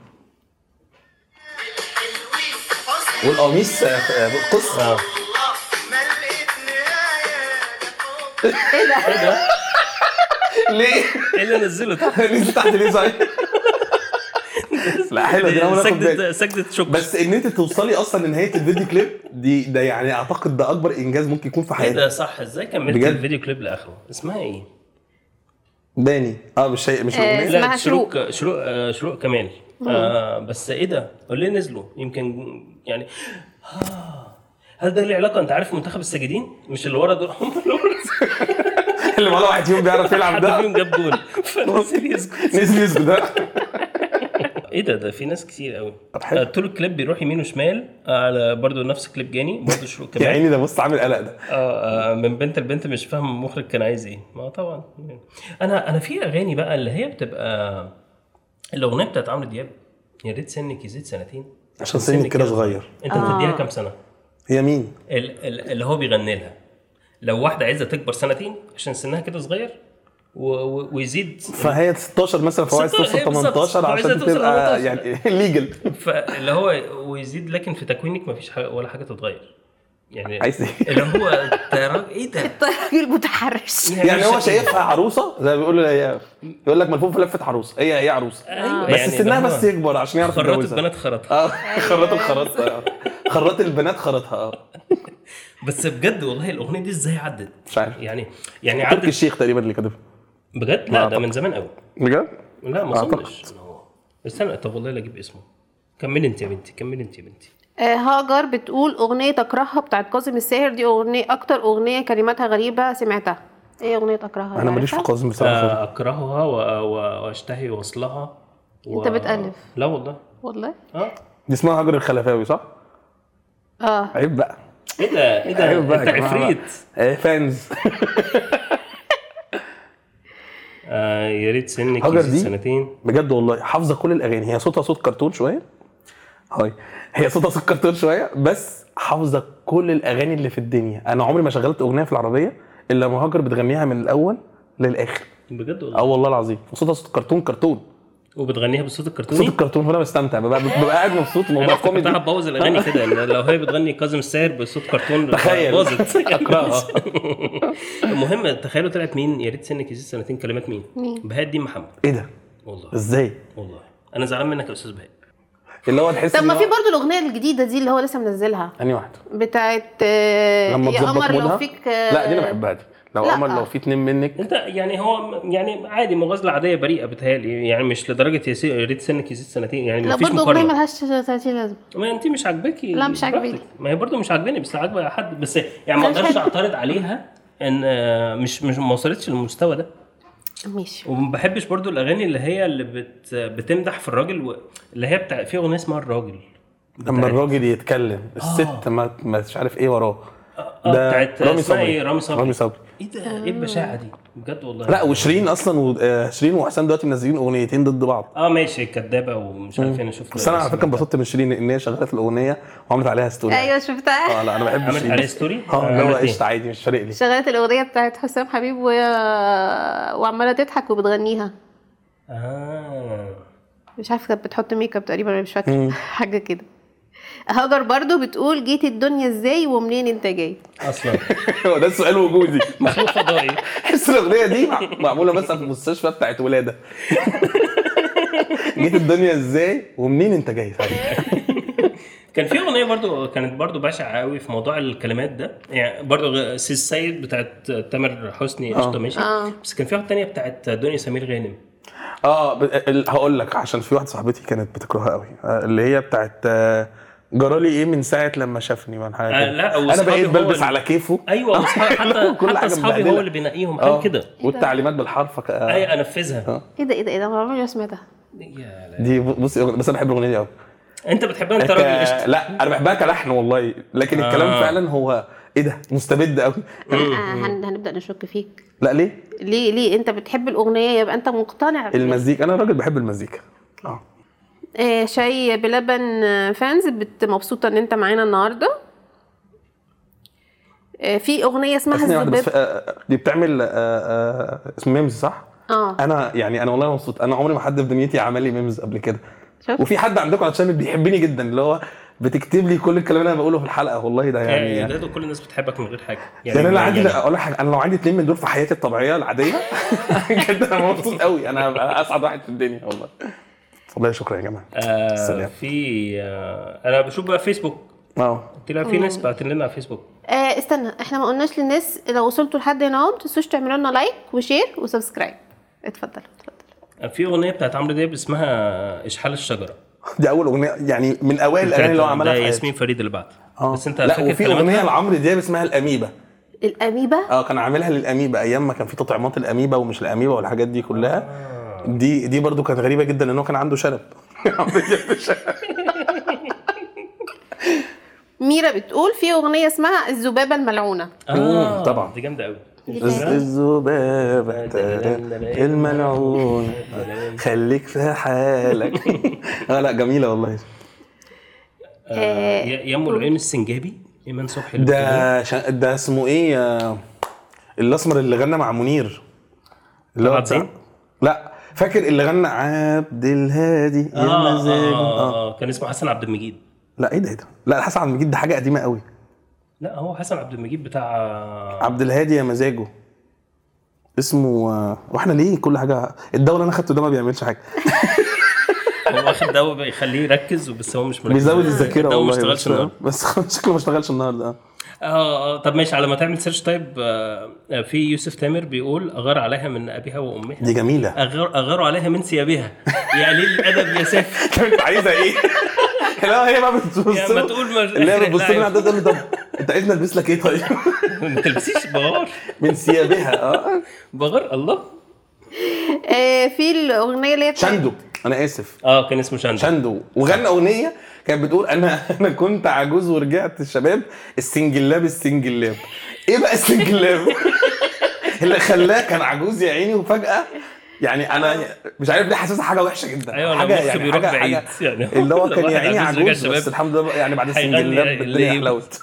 Speaker 1: والقميص آه، آه، قصه
Speaker 3: اه
Speaker 2: ايه ده
Speaker 3: ايه ده؟
Speaker 1: ليه؟
Speaker 3: ايه اللي نزله تحت؟
Speaker 1: ليه تحت ليه صحيح؟ لا حلوه دي انا اول مره اخد بالي
Speaker 3: سجدة سجدة شكر
Speaker 1: بس ان انت توصلي اصلا لنهايه الفيديو كليب دي ده يعني اعتقد ده اكبر انجاز ممكن يكون في
Speaker 3: ايه
Speaker 1: حياتك
Speaker 3: ده صح ازاي كملت
Speaker 1: بجد؟
Speaker 3: الفيديو كليب لاخره اسمها ايه؟
Speaker 1: داني اه مش شيء مش
Speaker 2: آه،
Speaker 1: الاغنيه
Speaker 2: اسمها شروق.
Speaker 3: شروق شروق آه، شروق كمال آه بس ايه ده؟ قول ليه نزلوا؟ يمكن يعني آه. هل ده له علاقه انت عارف منتخب الساجدين؟ مش اللي ورا دول هم اللي ورا
Speaker 1: اللي ولا واحد فيهم بيعرف يلعب
Speaker 3: حد
Speaker 1: ده
Speaker 3: فيهم جاب جول فنزل يسكت
Speaker 1: نزل يسكت ده
Speaker 3: ايه ده ده في ناس كتير قوي
Speaker 1: طب حلو.
Speaker 3: آه، طول الكليب بيروح يمين وشمال على برضو نفس كليب جاني برضو شروق
Speaker 1: يا
Speaker 3: كمان
Speaker 1: عيني ده بص عامل قلق ده
Speaker 3: اه آه، من بنت لبنت مش فاهم المخرج كان عايز ايه ما طبعا انا انا في اغاني بقى اللي هي بتبقى الاغنيه بتاعت عمرو دياب يا ريت سنك يزيد سنتين
Speaker 1: عشان سنك كده صغير
Speaker 3: انت بتديها كام سنه
Speaker 1: هي مين؟
Speaker 3: ال- ال- اللي هو بيغني لها لو واحده عايزه تكبر سنتين عشان سنها كده صغير و- و- ويزيد
Speaker 1: فهي 16 مثلا فهو عايز
Speaker 3: 16
Speaker 1: توصل
Speaker 3: هي بالظبط.
Speaker 1: 18
Speaker 3: هو عايزها
Speaker 1: عشان
Speaker 3: توصل
Speaker 1: تبقى
Speaker 3: 18.
Speaker 1: يعني ليجل
Speaker 3: فاللي هو ويزيد لكن في تكوينك مفيش حاجه ولا حاجه تتغير يعني
Speaker 1: عايز ايه؟
Speaker 3: اللي هو انت راجل- ايه ده؟
Speaker 2: راجل متحرش
Speaker 1: يعني هو
Speaker 3: مش-
Speaker 1: شايفها عروسه زي ما بيقولوا هي يقول لك ملفوف في لفه عروسه هي هي عروسه
Speaker 3: ايوه
Speaker 1: بس
Speaker 3: يعني
Speaker 1: سنها
Speaker 3: اللي هو
Speaker 1: بس يكبر عشان يعرف
Speaker 3: خرات
Speaker 1: يتجوزها
Speaker 3: البنات خرطها
Speaker 1: اه خرات الخرط آه. خرات البنات خرطها اه
Speaker 3: بس بجد والله الاغنيه دي ازاي عدت؟
Speaker 1: مش عارف
Speaker 3: يعني يعني
Speaker 1: تركي
Speaker 3: عدت
Speaker 1: الشيخ تقريبا اللي كاتبها
Speaker 3: بجد لا ده من زمان قوي
Speaker 1: بجد؟
Speaker 3: لا ما
Speaker 1: أعتقد.
Speaker 3: اظنش إن هو استنى طب والله لا اجيب اسمه كملي انت يا بنتي كملي انت يا بنتي
Speaker 2: آه، هاجر بتقول اغنيه اكرهها بتاعت كاظم الساهر دي اغنيه اكتر اغنيه كلماتها غريبه سمعتها ايه اغنيه اكرهها
Speaker 1: انا ماليش في
Speaker 2: عارفها؟
Speaker 1: قاسم بصراحه
Speaker 3: آه، اكرهها و- و- واشتهي وصلها و...
Speaker 2: أنت بتألف.
Speaker 3: لا والله
Speaker 2: والله
Speaker 3: اه
Speaker 1: دي اسمها هاجر الخلفاوي صح؟
Speaker 2: اه
Speaker 1: عيب بقى
Speaker 3: ايه ده ايه ده
Speaker 1: عيب بقى
Speaker 3: انت
Speaker 1: يا جماعة بقى.
Speaker 3: عفريت
Speaker 1: آه، فانز
Speaker 3: آه يا ريت سنك
Speaker 1: هاجر
Speaker 3: يزيد
Speaker 1: دي؟
Speaker 3: سنتين
Speaker 1: بجد والله حافظه كل الاغاني هي صوتها صوت كرتون شويه هاي هي صوتها صوت كرتون شويه بس حافظه كل الاغاني اللي في الدنيا انا عمري ما شغلت اغنيه في العربيه الا لما هاجر بتغنيها من الاول للاخر
Speaker 3: بجد
Speaker 1: اه
Speaker 3: والله
Speaker 1: والله العظيم وصوتها صوت كرتون كرتون
Speaker 3: وبتغنيها بالصوت
Speaker 1: صوت
Speaker 3: الكرتوني
Speaker 1: الكرتون هنا بستمتع ببقى, ببقى قاعد مبسوط
Speaker 3: انا
Speaker 1: موضوع
Speaker 3: افتكرتها
Speaker 1: كوميدي
Speaker 3: هتبوظ الاغاني كده إن لو هي بتغني كاظم الساهر بصوت كرتون
Speaker 1: تخيل.
Speaker 3: باظت
Speaker 1: أكرهها.
Speaker 3: المهم تخيلوا طلعت مين يا ريت سنك يزيد سنتين كلمات مين؟
Speaker 2: مين؟
Speaker 3: بهاء الدين محمد
Speaker 1: ايه ده
Speaker 3: والله
Speaker 1: ازاي
Speaker 3: والله انا زعلان منك يا استاذ بهاء
Speaker 1: اللي هو تحس
Speaker 2: طب
Speaker 1: إن
Speaker 2: ما
Speaker 1: هو-
Speaker 2: في برضو الاغنيه الجديده دي اللي هو لسه منزلها
Speaker 1: انهي واحده
Speaker 2: بتاعت آه،
Speaker 1: لما
Speaker 2: يا
Speaker 1: تظبط
Speaker 2: قمر لو
Speaker 1: مودها
Speaker 2: فيك آه،
Speaker 1: لا دي انا بحبها دي لو
Speaker 2: لا.
Speaker 1: قمر لو في اتنين منك
Speaker 3: انت يعني هو يعني عادي مغازله عاديه بريئه بتهيألي يعني مش لدرجه يا سي- يا ريت سنك يزيد سنتين يعني
Speaker 2: لا
Speaker 3: مفيش
Speaker 2: برضو اغنيه
Speaker 3: مقارنه
Speaker 2: ملهاش 30 لازمه
Speaker 3: ما انت مش عاجباكي
Speaker 2: لا، مش عاجباني.
Speaker 3: براحتك. ما هي برضو مش عاجباني بس عاجبه حد بس يعني ما
Speaker 2: مش
Speaker 3: اقدرش
Speaker 2: حلو.
Speaker 3: اعترض عليها ان آه، مش مش ما وصلتش للمستوى ده
Speaker 2: ماشي
Speaker 3: وما بحبش برضو الاغاني اللي هي اللي بت بتمدح في الراجل و... اللي هي بتاع في اغنيه اسمها الراجل
Speaker 1: لما الراجل يتكلم الست ما ما مش عارف ايه وراه
Speaker 3: اه بتاعت
Speaker 1: رامي
Speaker 3: اسمها
Speaker 1: صبري
Speaker 3: ايه رامي صبري
Speaker 1: رامي صبري
Speaker 3: ايه ده ايه البشاعه دي بجد والله
Speaker 1: لا وشيرين اصلا و... آه، شيرين وحسام دلوقتي منزلين اغنيتين ضد بعض
Speaker 3: اه ماشي كدابه ومش عارف ايه انا شفت
Speaker 1: بس انا على فكره انبسطت من شيرين ان هي شغلت الاغنيه وعملت عليها ستوري
Speaker 2: ايوه شفتها
Speaker 1: اه لا انا بحب
Speaker 3: عملت
Speaker 1: شيرين
Speaker 3: عليها ستوري
Speaker 1: اه اللي هو
Speaker 3: عملت ايه؟
Speaker 1: قشطه عادي مش فارق لي
Speaker 2: شغلت الاغنيه بتاعت حسام حبيب وهي وعماله تضحك وبتغنيها
Speaker 3: اه
Speaker 2: مش عارفه كانت بتحط ميك اب تقريبا أنا مش فاكره حاجه كده هاجر برضو بتقول جيت الدنيا ازاي ومنين انت جاي
Speaker 3: اصلا
Speaker 1: هو ده السؤال وجودي
Speaker 3: مخلوق فضائي
Speaker 1: تحس الاغنيه دي مع- معموله مثلا في مستشفى بتاعت ولاده جيت الدنيا ازاي ومنين انت جاي صحيح
Speaker 3: كان في اغنيه برضو كانت برضو بشعه قوي في موضوع الكلمات ده يعني برضو غ- سي السيد بتاعت تامر حسني قشطه ماشي
Speaker 2: آه.
Speaker 3: بس كان في واحده تانية بتاعت دنيا سمير غانم
Speaker 1: اه ب- ال- هقول لك عشان في واحده صاحبتي كانت بتكرهها قوي آه، اللي هي بتاعت آه، جرالي ايه من ساعه لما شافني من حاجه
Speaker 3: آه،
Speaker 1: كده.
Speaker 3: لا،
Speaker 1: انا
Speaker 3: وأصحابي
Speaker 1: بقيت
Speaker 3: هو
Speaker 1: بلبس
Speaker 3: اللي-
Speaker 1: على كيفه
Speaker 3: ايوه وأصحابي- حتى
Speaker 1: كل
Speaker 3: حتى
Speaker 1: حاجة
Speaker 3: اصحابي
Speaker 1: مبهدلة.
Speaker 3: هو اللي بينقيهم
Speaker 1: اه
Speaker 3: حاجه كده
Speaker 1: والتعليمات بالحرف ك- آه.
Speaker 3: اي انفذها
Speaker 2: ايه ده ايه ده ايه ده ما عمري ما سمعتها
Speaker 3: يا لا.
Speaker 1: دي بصي بس انا بحب الاغنيه دي قوي
Speaker 3: انت بتحبها انت راجل قشطه
Speaker 1: لا انا بحبها كلحن والله لكن الكلام
Speaker 3: آه.
Speaker 1: فعلا هو ايه ده مستبد قوي
Speaker 2: آه، هن- هنبدا نشك فيك
Speaker 1: لا ليه
Speaker 2: ليه ليه انت بتحب الاغنيه يبقى انت مقتنع
Speaker 1: المزيكا انا راجل بحب المزيكا اه
Speaker 2: آه، شاي بلبن آه، فانز بت مبسوطه ان انت معانا النهارده آه، في اغنيه اسمها
Speaker 1: ثانية واحدة بس
Speaker 2: الذباب
Speaker 1: آه، آه، دي بتعمل آه، آه، اسم ميمز صح؟
Speaker 2: اه
Speaker 1: انا يعني انا والله مبسوط انا عمري ما حد في دنيتي عمل لي ميمز قبل كده
Speaker 2: شوف
Speaker 1: وفي حد عندكم على الشانل بيحبني جدا اللي هو بتكتب لي كل الكلام اللي انا بقوله في الحلقه والله ده يعني
Speaker 3: يعني
Speaker 1: يعني,
Speaker 3: ده كل الناس بتحبك من غير حاجه
Speaker 1: يعني انا عندي اقول لك حاجه انا لو عندي اتنين من دول في حياتي الطبيعيه العاديه بجد انا مبسوط قوي انا هبقى اسعد واحد في الدنيا والله والله شكرا يا جماعه
Speaker 3: آه
Speaker 1: سلام.
Speaker 3: في آه انا بشوف بقى فيسبوك
Speaker 1: اه
Speaker 3: طلع في ناس بعتين لنا على فيسبوك
Speaker 2: آه استنى احنا ما قلناش للناس لو وصلتوا لحد هنا اهو ما تنسوش تعملوا لنا لايك وشير وسبسكرايب اتفضل اتفضل
Speaker 3: في اغنيه بتاعت عمرو دياب اسمها اشحال الشجره
Speaker 1: دي اول اغنيه يعني من اوائل الاغاني اللي هو عملها
Speaker 3: ده
Speaker 1: في حياته
Speaker 3: ياسمين فريد اللي بعت
Speaker 1: اه
Speaker 3: بس انت
Speaker 1: لا
Speaker 3: فاكر
Speaker 1: وفي
Speaker 3: كلماتها؟
Speaker 1: اغنيه لعمرو دياب اسمها الاميبا
Speaker 2: الاميبا
Speaker 1: اه كان عاملها للاميبا ايام ما كان في تطعيمات الاميبا ومش الاميبا والحاجات دي كلها دي دي برضو كانت غريبه جدا لان هو كان عنده شنب عمرو دياب عنده شنب.
Speaker 2: ميرا بتقول في اغنيه اسمها الذبابه الملعونه
Speaker 3: آه
Speaker 1: طبعا.
Speaker 3: دي جامده قوي
Speaker 1: الذبابة الملعون خليك في حالك اه لا جميله والله
Speaker 3: آه يا ام العيون السنجابي ايمان صبحي اللي بتغني.
Speaker 1: ده شا... ده اسمه ايه آه، الاسمر اللي غنى مع منير اللي هو
Speaker 3: طلعت
Speaker 1: بتاع-
Speaker 3: زين؟
Speaker 1: لا فاكر اللي غنى عبد الهادي يا
Speaker 3: آه,
Speaker 1: مزاج
Speaker 3: آه,
Speaker 1: اه
Speaker 3: آه, كان اسمه حسن عبد المجيد
Speaker 1: لا ايه ده ايه ده لا حسن عبد المجيد ده حاجه قديمه قوي
Speaker 3: لا هو حسن عبد المجيد بتاع
Speaker 1: عبد الهادي يا مزاجه اسمه آه، واحنا ليه كل حاجه الدواء اللي انا خدته ده ما بيعملش حاجه
Speaker 3: هو واخد دواء بيخليه يركز بس هو مش مركز
Speaker 1: بيزود الذاكره
Speaker 3: الدواء ما
Speaker 1: والله
Speaker 3: اشتغلش
Speaker 1: بس,
Speaker 3: النهارده
Speaker 1: بس شكله ما اشتغلش النهارده آه.
Speaker 3: اه اه طب ماشي على ما تعمل سيرش طيب آه آه، في يوسف تامر بيقول اغار عليها من ابيها وامها
Speaker 1: دي جميله
Speaker 3: أغار اغاروا عليها من ثيابها يا قليل الادب يا سافل
Speaker 1: انت عايزه ايه؟ لا هي بقى بتبص
Speaker 3: يا ما تقول ما-
Speaker 1: اللي هي بتبص
Speaker 3: لا،
Speaker 1: لي عندها تقول لي طب انت عايزني البس لك ايه طيب؟
Speaker 3: ما تلبسيش بغار
Speaker 1: من ثيابها اه
Speaker 3: بغار الله
Speaker 2: آه في الاغنيه اللي هي بتاعت-
Speaker 1: شندو انا اسف
Speaker 3: اه كان اسمه شاندو
Speaker 1: شندو وغنى اغنيه كانت بتقول انا انا كنت عجوز ورجعت الشباب السنجلاب السنجلاب ايه بقى السنجلاب؟ اللي خلاه كان عجوز يا عيني وفجاه يعني انا مش عارف ليه حاسسها حاجه وحشه جدا
Speaker 3: ايوه انا
Speaker 1: حاجه
Speaker 3: مخي بيروح
Speaker 1: حاجة-
Speaker 3: بعيد
Speaker 1: حاجة
Speaker 3: يعني
Speaker 1: اللي هو كان
Speaker 3: واحد
Speaker 1: يا عيني
Speaker 3: عجوز رجع
Speaker 1: عجوز
Speaker 3: شباب.
Speaker 1: بس الحمد لله يعني بعد
Speaker 3: هيغني
Speaker 1: السنجلاب
Speaker 3: اللي
Speaker 1: الدنيا
Speaker 3: يبقى.
Speaker 1: حلوت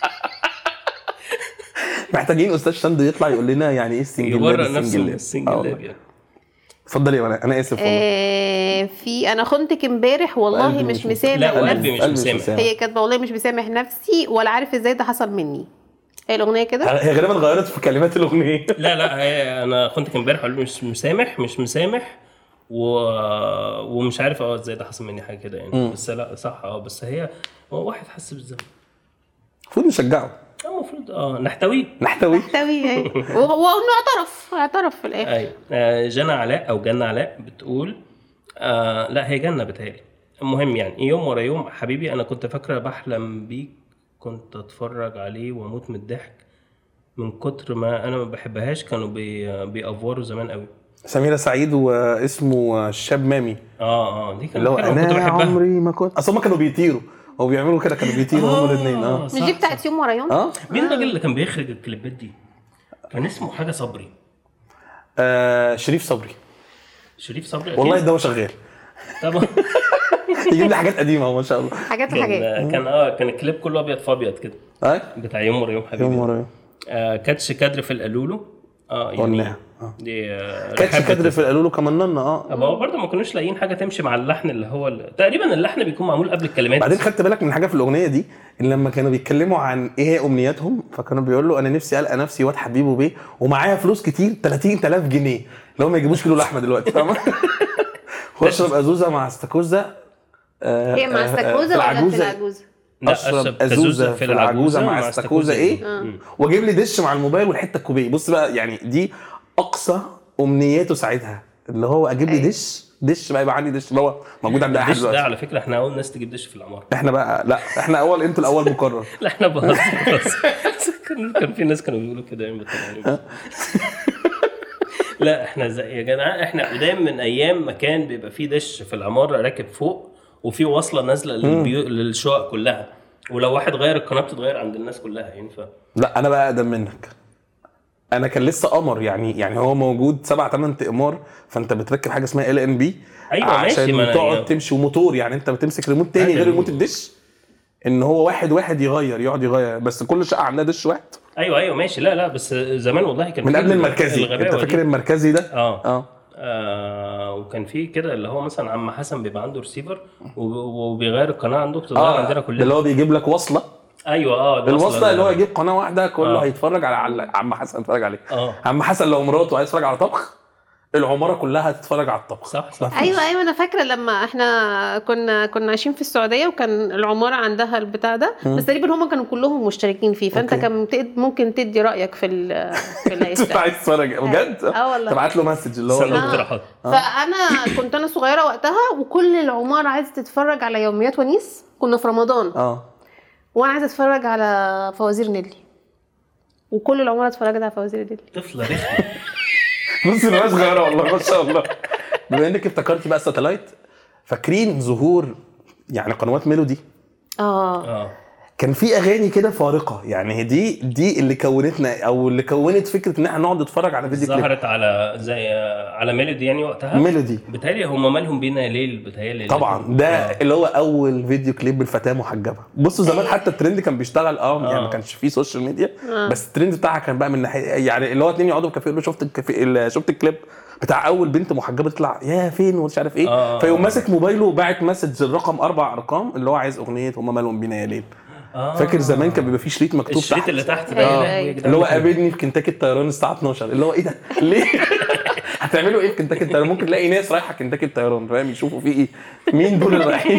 Speaker 1: محتاجين استاذ شندو يطلع يقول لنا يعني ايه السنجلاب
Speaker 3: يبرر نفسه من
Speaker 1: السنجلاب
Speaker 3: السنجل
Speaker 1: آه.
Speaker 3: لاب يعني
Speaker 1: اتفضل يا ولا انا اسف والله
Speaker 2: آه في انا خنتك امبارح والله
Speaker 1: قلبي
Speaker 2: مش
Speaker 1: مش
Speaker 2: مسامح
Speaker 3: لا،
Speaker 2: نفسي.
Speaker 3: وقلبي مش مسامح.
Speaker 2: هي كاتبه والله مش مسامح نفسي ولا عارف ازاي ده حصل مني هي الاغنيه كده
Speaker 1: هي غالبا غيرت في كلمات الاغنيه
Speaker 3: لا لا هي انا كنت امبارح اقول له مش مسامح مش مسامح و... ومش عارف اه ازاي ده حصل مني حاجه كده يعني بس لا صح اه بس هي هو واحد حس بالذنب
Speaker 1: المفروض نشجعه
Speaker 3: آه، المفروض اه نحتويه
Speaker 1: نحتوي
Speaker 2: تسوي ايه وانه اعترف اعترف في الاخر
Speaker 3: ايوه آه، جنى علاء او جنى علاء بتقول آه لا هي جنة بتهيألي المهم يعني يوم ورا يوم حبيبي انا كنت فاكره بحلم بيك كنت اتفرج عليه واموت من الضحك من كتر ما انا ما بحبهاش كانوا بي بيأفوروا زمان قوي
Speaker 1: سميرة سعيد واسمه الشاب مامي
Speaker 3: اه اه دي كانت
Speaker 1: اللي هو
Speaker 3: حلوة، كنت
Speaker 1: انا
Speaker 3: بحبها
Speaker 1: عمري ما كنت اصل هما كانوا بيطيروا هو بيعملوا كده كانوا بيطيروا هما الاثنين اه
Speaker 2: مش
Speaker 3: صح،
Speaker 2: دي
Speaker 3: صح.
Speaker 2: بتاعت يوم ورا يوم
Speaker 1: اه
Speaker 3: مين الراجل اللي كان بيخرج الكليبات دي؟ كان اسمه حاجه صبري
Speaker 1: آه، شريف صبري
Speaker 3: شريف صبري أكيد.
Speaker 1: والله ده هو شغال
Speaker 3: طبعا
Speaker 1: يجيب لي حاجات قديمه ما شاء الله
Speaker 2: حاجات وحاجات
Speaker 3: كان كان اه كان الكليب كله ابيض في ابيض كده
Speaker 1: اه
Speaker 3: بتاع يوم ورا يوم حبيبي
Speaker 1: يوم ورا يوم
Speaker 3: آه كاتش كادر في القالولو اه يعني
Speaker 1: قلناها اه
Speaker 3: دي آه
Speaker 1: كاتش
Speaker 3: رحاب
Speaker 1: كادر في قالوا له كمان ننا اه
Speaker 3: طب هو برضه ما كانوش لاقيين حاجه تمشي مع اللحن اللي هو ال- تقريبا اللحن بيكون معمول قبل الكلمات
Speaker 1: بعدين خدت بالك من حاجه في الاغنيه دي ان لما كانوا بيتكلموا عن ايه هي امنياتهم فكانوا بيقولوا له انا نفسي القى نفسي واد حبيبه بيه ومعايا فلوس كتير 30000 جنيه اللي هو ما يجيبوش كيلو لحمه دلوقتي فاهمه واشرب ازوزه مع استاكوزا آه،
Speaker 2: هي مع
Speaker 1: آه، آه،
Speaker 2: استاكوزا ولا في العجوزه
Speaker 3: لا،
Speaker 1: اشرب ازوزه في العجوزه مع استاكوزا ايه واجيب لي دش مع الموبايل والحته الكوبيه بص بقى يعني دي اقصى امنياته ساعتها اللي هو اجيب لي دش دش بقى يبقى عندي دش اللي هو موجود عند اي حد
Speaker 3: الدش ده
Speaker 1: دلوقتي
Speaker 3: على فكره احنا اول ناس تجيب دش في العماره
Speaker 1: احنا بقى لا احنا اول انتوا الاول مقرر
Speaker 3: لا احنا بهزر بس كان كان في ناس كانوا بيقولوا كده يعني بالطريقة دي. لا احنا زي يا جدعان احنا قدام من ايام ما كان بيبقى فيه دش في العماره راكب فوق وفي وصله نازله للبيو... للشقق كلها ولو واحد غير القناه بتتغير عند الناس كلها يعني ف
Speaker 1: لا انا بقى اقدم منك انا كان لسه قمر يعني يعني هو موجود سبع ثمان اقمار فانت بتركب حاجه اسمها ال ان بي
Speaker 3: أيوة، ماشي،
Speaker 1: عشان
Speaker 3: ما أنا-
Speaker 1: تقعد تمشي وموتور يعني انت بتمسك ريموت تاني
Speaker 3: أيوة.
Speaker 1: غير ريموت الدش ان هو واحد واحد يغير يقعد يغير بس كل شقه عندها دش واحد
Speaker 3: ايوه ايوه ماشي لا لا بس زمان والله كان
Speaker 1: من
Speaker 3: في
Speaker 1: قبل المركزي انت
Speaker 3: الغباوة
Speaker 1: فاكر
Speaker 3: دي.
Speaker 1: المركزي ده
Speaker 3: اه
Speaker 1: اه
Speaker 3: آه وكان في كده اللي هو مثلا عم حسن بيبقى عنده ريسيفر وب- وبيغير القناه عنده بتتغير
Speaker 1: اه
Speaker 3: عندنا كلنا
Speaker 1: اللي هو بيجيب لك وصله
Speaker 3: ايوه اه
Speaker 1: الوصله اللي هو يجيب قناه واحده كله
Speaker 3: آه.
Speaker 1: هيتفرج على على عم حسن يتفرج عليه
Speaker 3: اه
Speaker 1: عم حسن لو مراته عايز يتفرج على طبخ العماره كلها هتتفرج على الطبخ
Speaker 3: صح صح
Speaker 2: ايوه ايوه انا فاكره لما احنا كنا كنا عايشين في السعوديه وكان العماره عندها البتاع ده بس تقريبا هم كانوا كلهم مشتركين فيه فانت
Speaker 1: أوكي.
Speaker 2: كان تد- ممكن تدي رايك في ال في العيش
Speaker 1: انت
Speaker 2: ده
Speaker 1: عايز تتفرج بجد
Speaker 2: اه والله.
Speaker 1: تبعت له مسج اللي هو
Speaker 3: سنة
Speaker 2: آه.
Speaker 3: اقتراحات
Speaker 2: فانا كنت انا صغيره وقتها وكل العماره عايزه تتفرج على يوميات ونيس كنا في رمضان
Speaker 1: اه
Speaker 2: وانا عايزه اتفرج على فوازير نيلي وكل العماره اتفرجت على فوازير نيلي
Speaker 3: طفله رخمه
Speaker 1: بص الناس صغيره والله ما شاء الله بما انك افتكرتي بقى الساتلايت فاكرين ظهور يعني قنوات ميلودي
Speaker 2: اه
Speaker 3: اه
Speaker 1: كان في اغاني كده فارقه يعني دي دي اللي كونتنا او اللي كونت فكره ان احنا نقعد نتفرج على فيديو كليب
Speaker 3: ظهرت على زي على ميلودي يعني وقتها
Speaker 1: ميلودي
Speaker 3: بتهيألي هم مالهم بينا ليل بتهيألي
Speaker 1: طبعا ده اللي هو اول فيديو كليب بالفتاه محجبه بصوا زمان حتى الترند كان بيشتغل اه يعني ما كانش فيه سوشيال ميديا بس الترند بتاعها كان بقى من ناحيه يعني اللي هو اتنين يقعدوا في كافيه يقولوا شفت الكافيه ال- شفت الكليب بتاع اول بنت محجبه تطلع يا فين ومش عارف ايه
Speaker 3: آه.
Speaker 1: فيقوم ماسك موبايله وباعت مسج الرقم اربع ارقام اللي هو عايز اغنيه هم مالهم بينا يا ليل
Speaker 3: آه.
Speaker 1: فاكر زمان كان بيبقى فيه شريط مكتوب
Speaker 3: الشريط
Speaker 1: تحت
Speaker 3: اللي تحت ده
Speaker 2: أيوة،
Speaker 3: يا
Speaker 2: أيوة.
Speaker 3: جدعان.
Speaker 1: اللي هو قابلني في كنتاكي الطيران الساعه 12 اللي هو ايه ده ليه هتعملوا ايه في كنتاكي الطيران ممكن تلاقي ناس رايحه كنتاكي الطيران فاهم يشوفوا في ايه مين دول اللي رايحين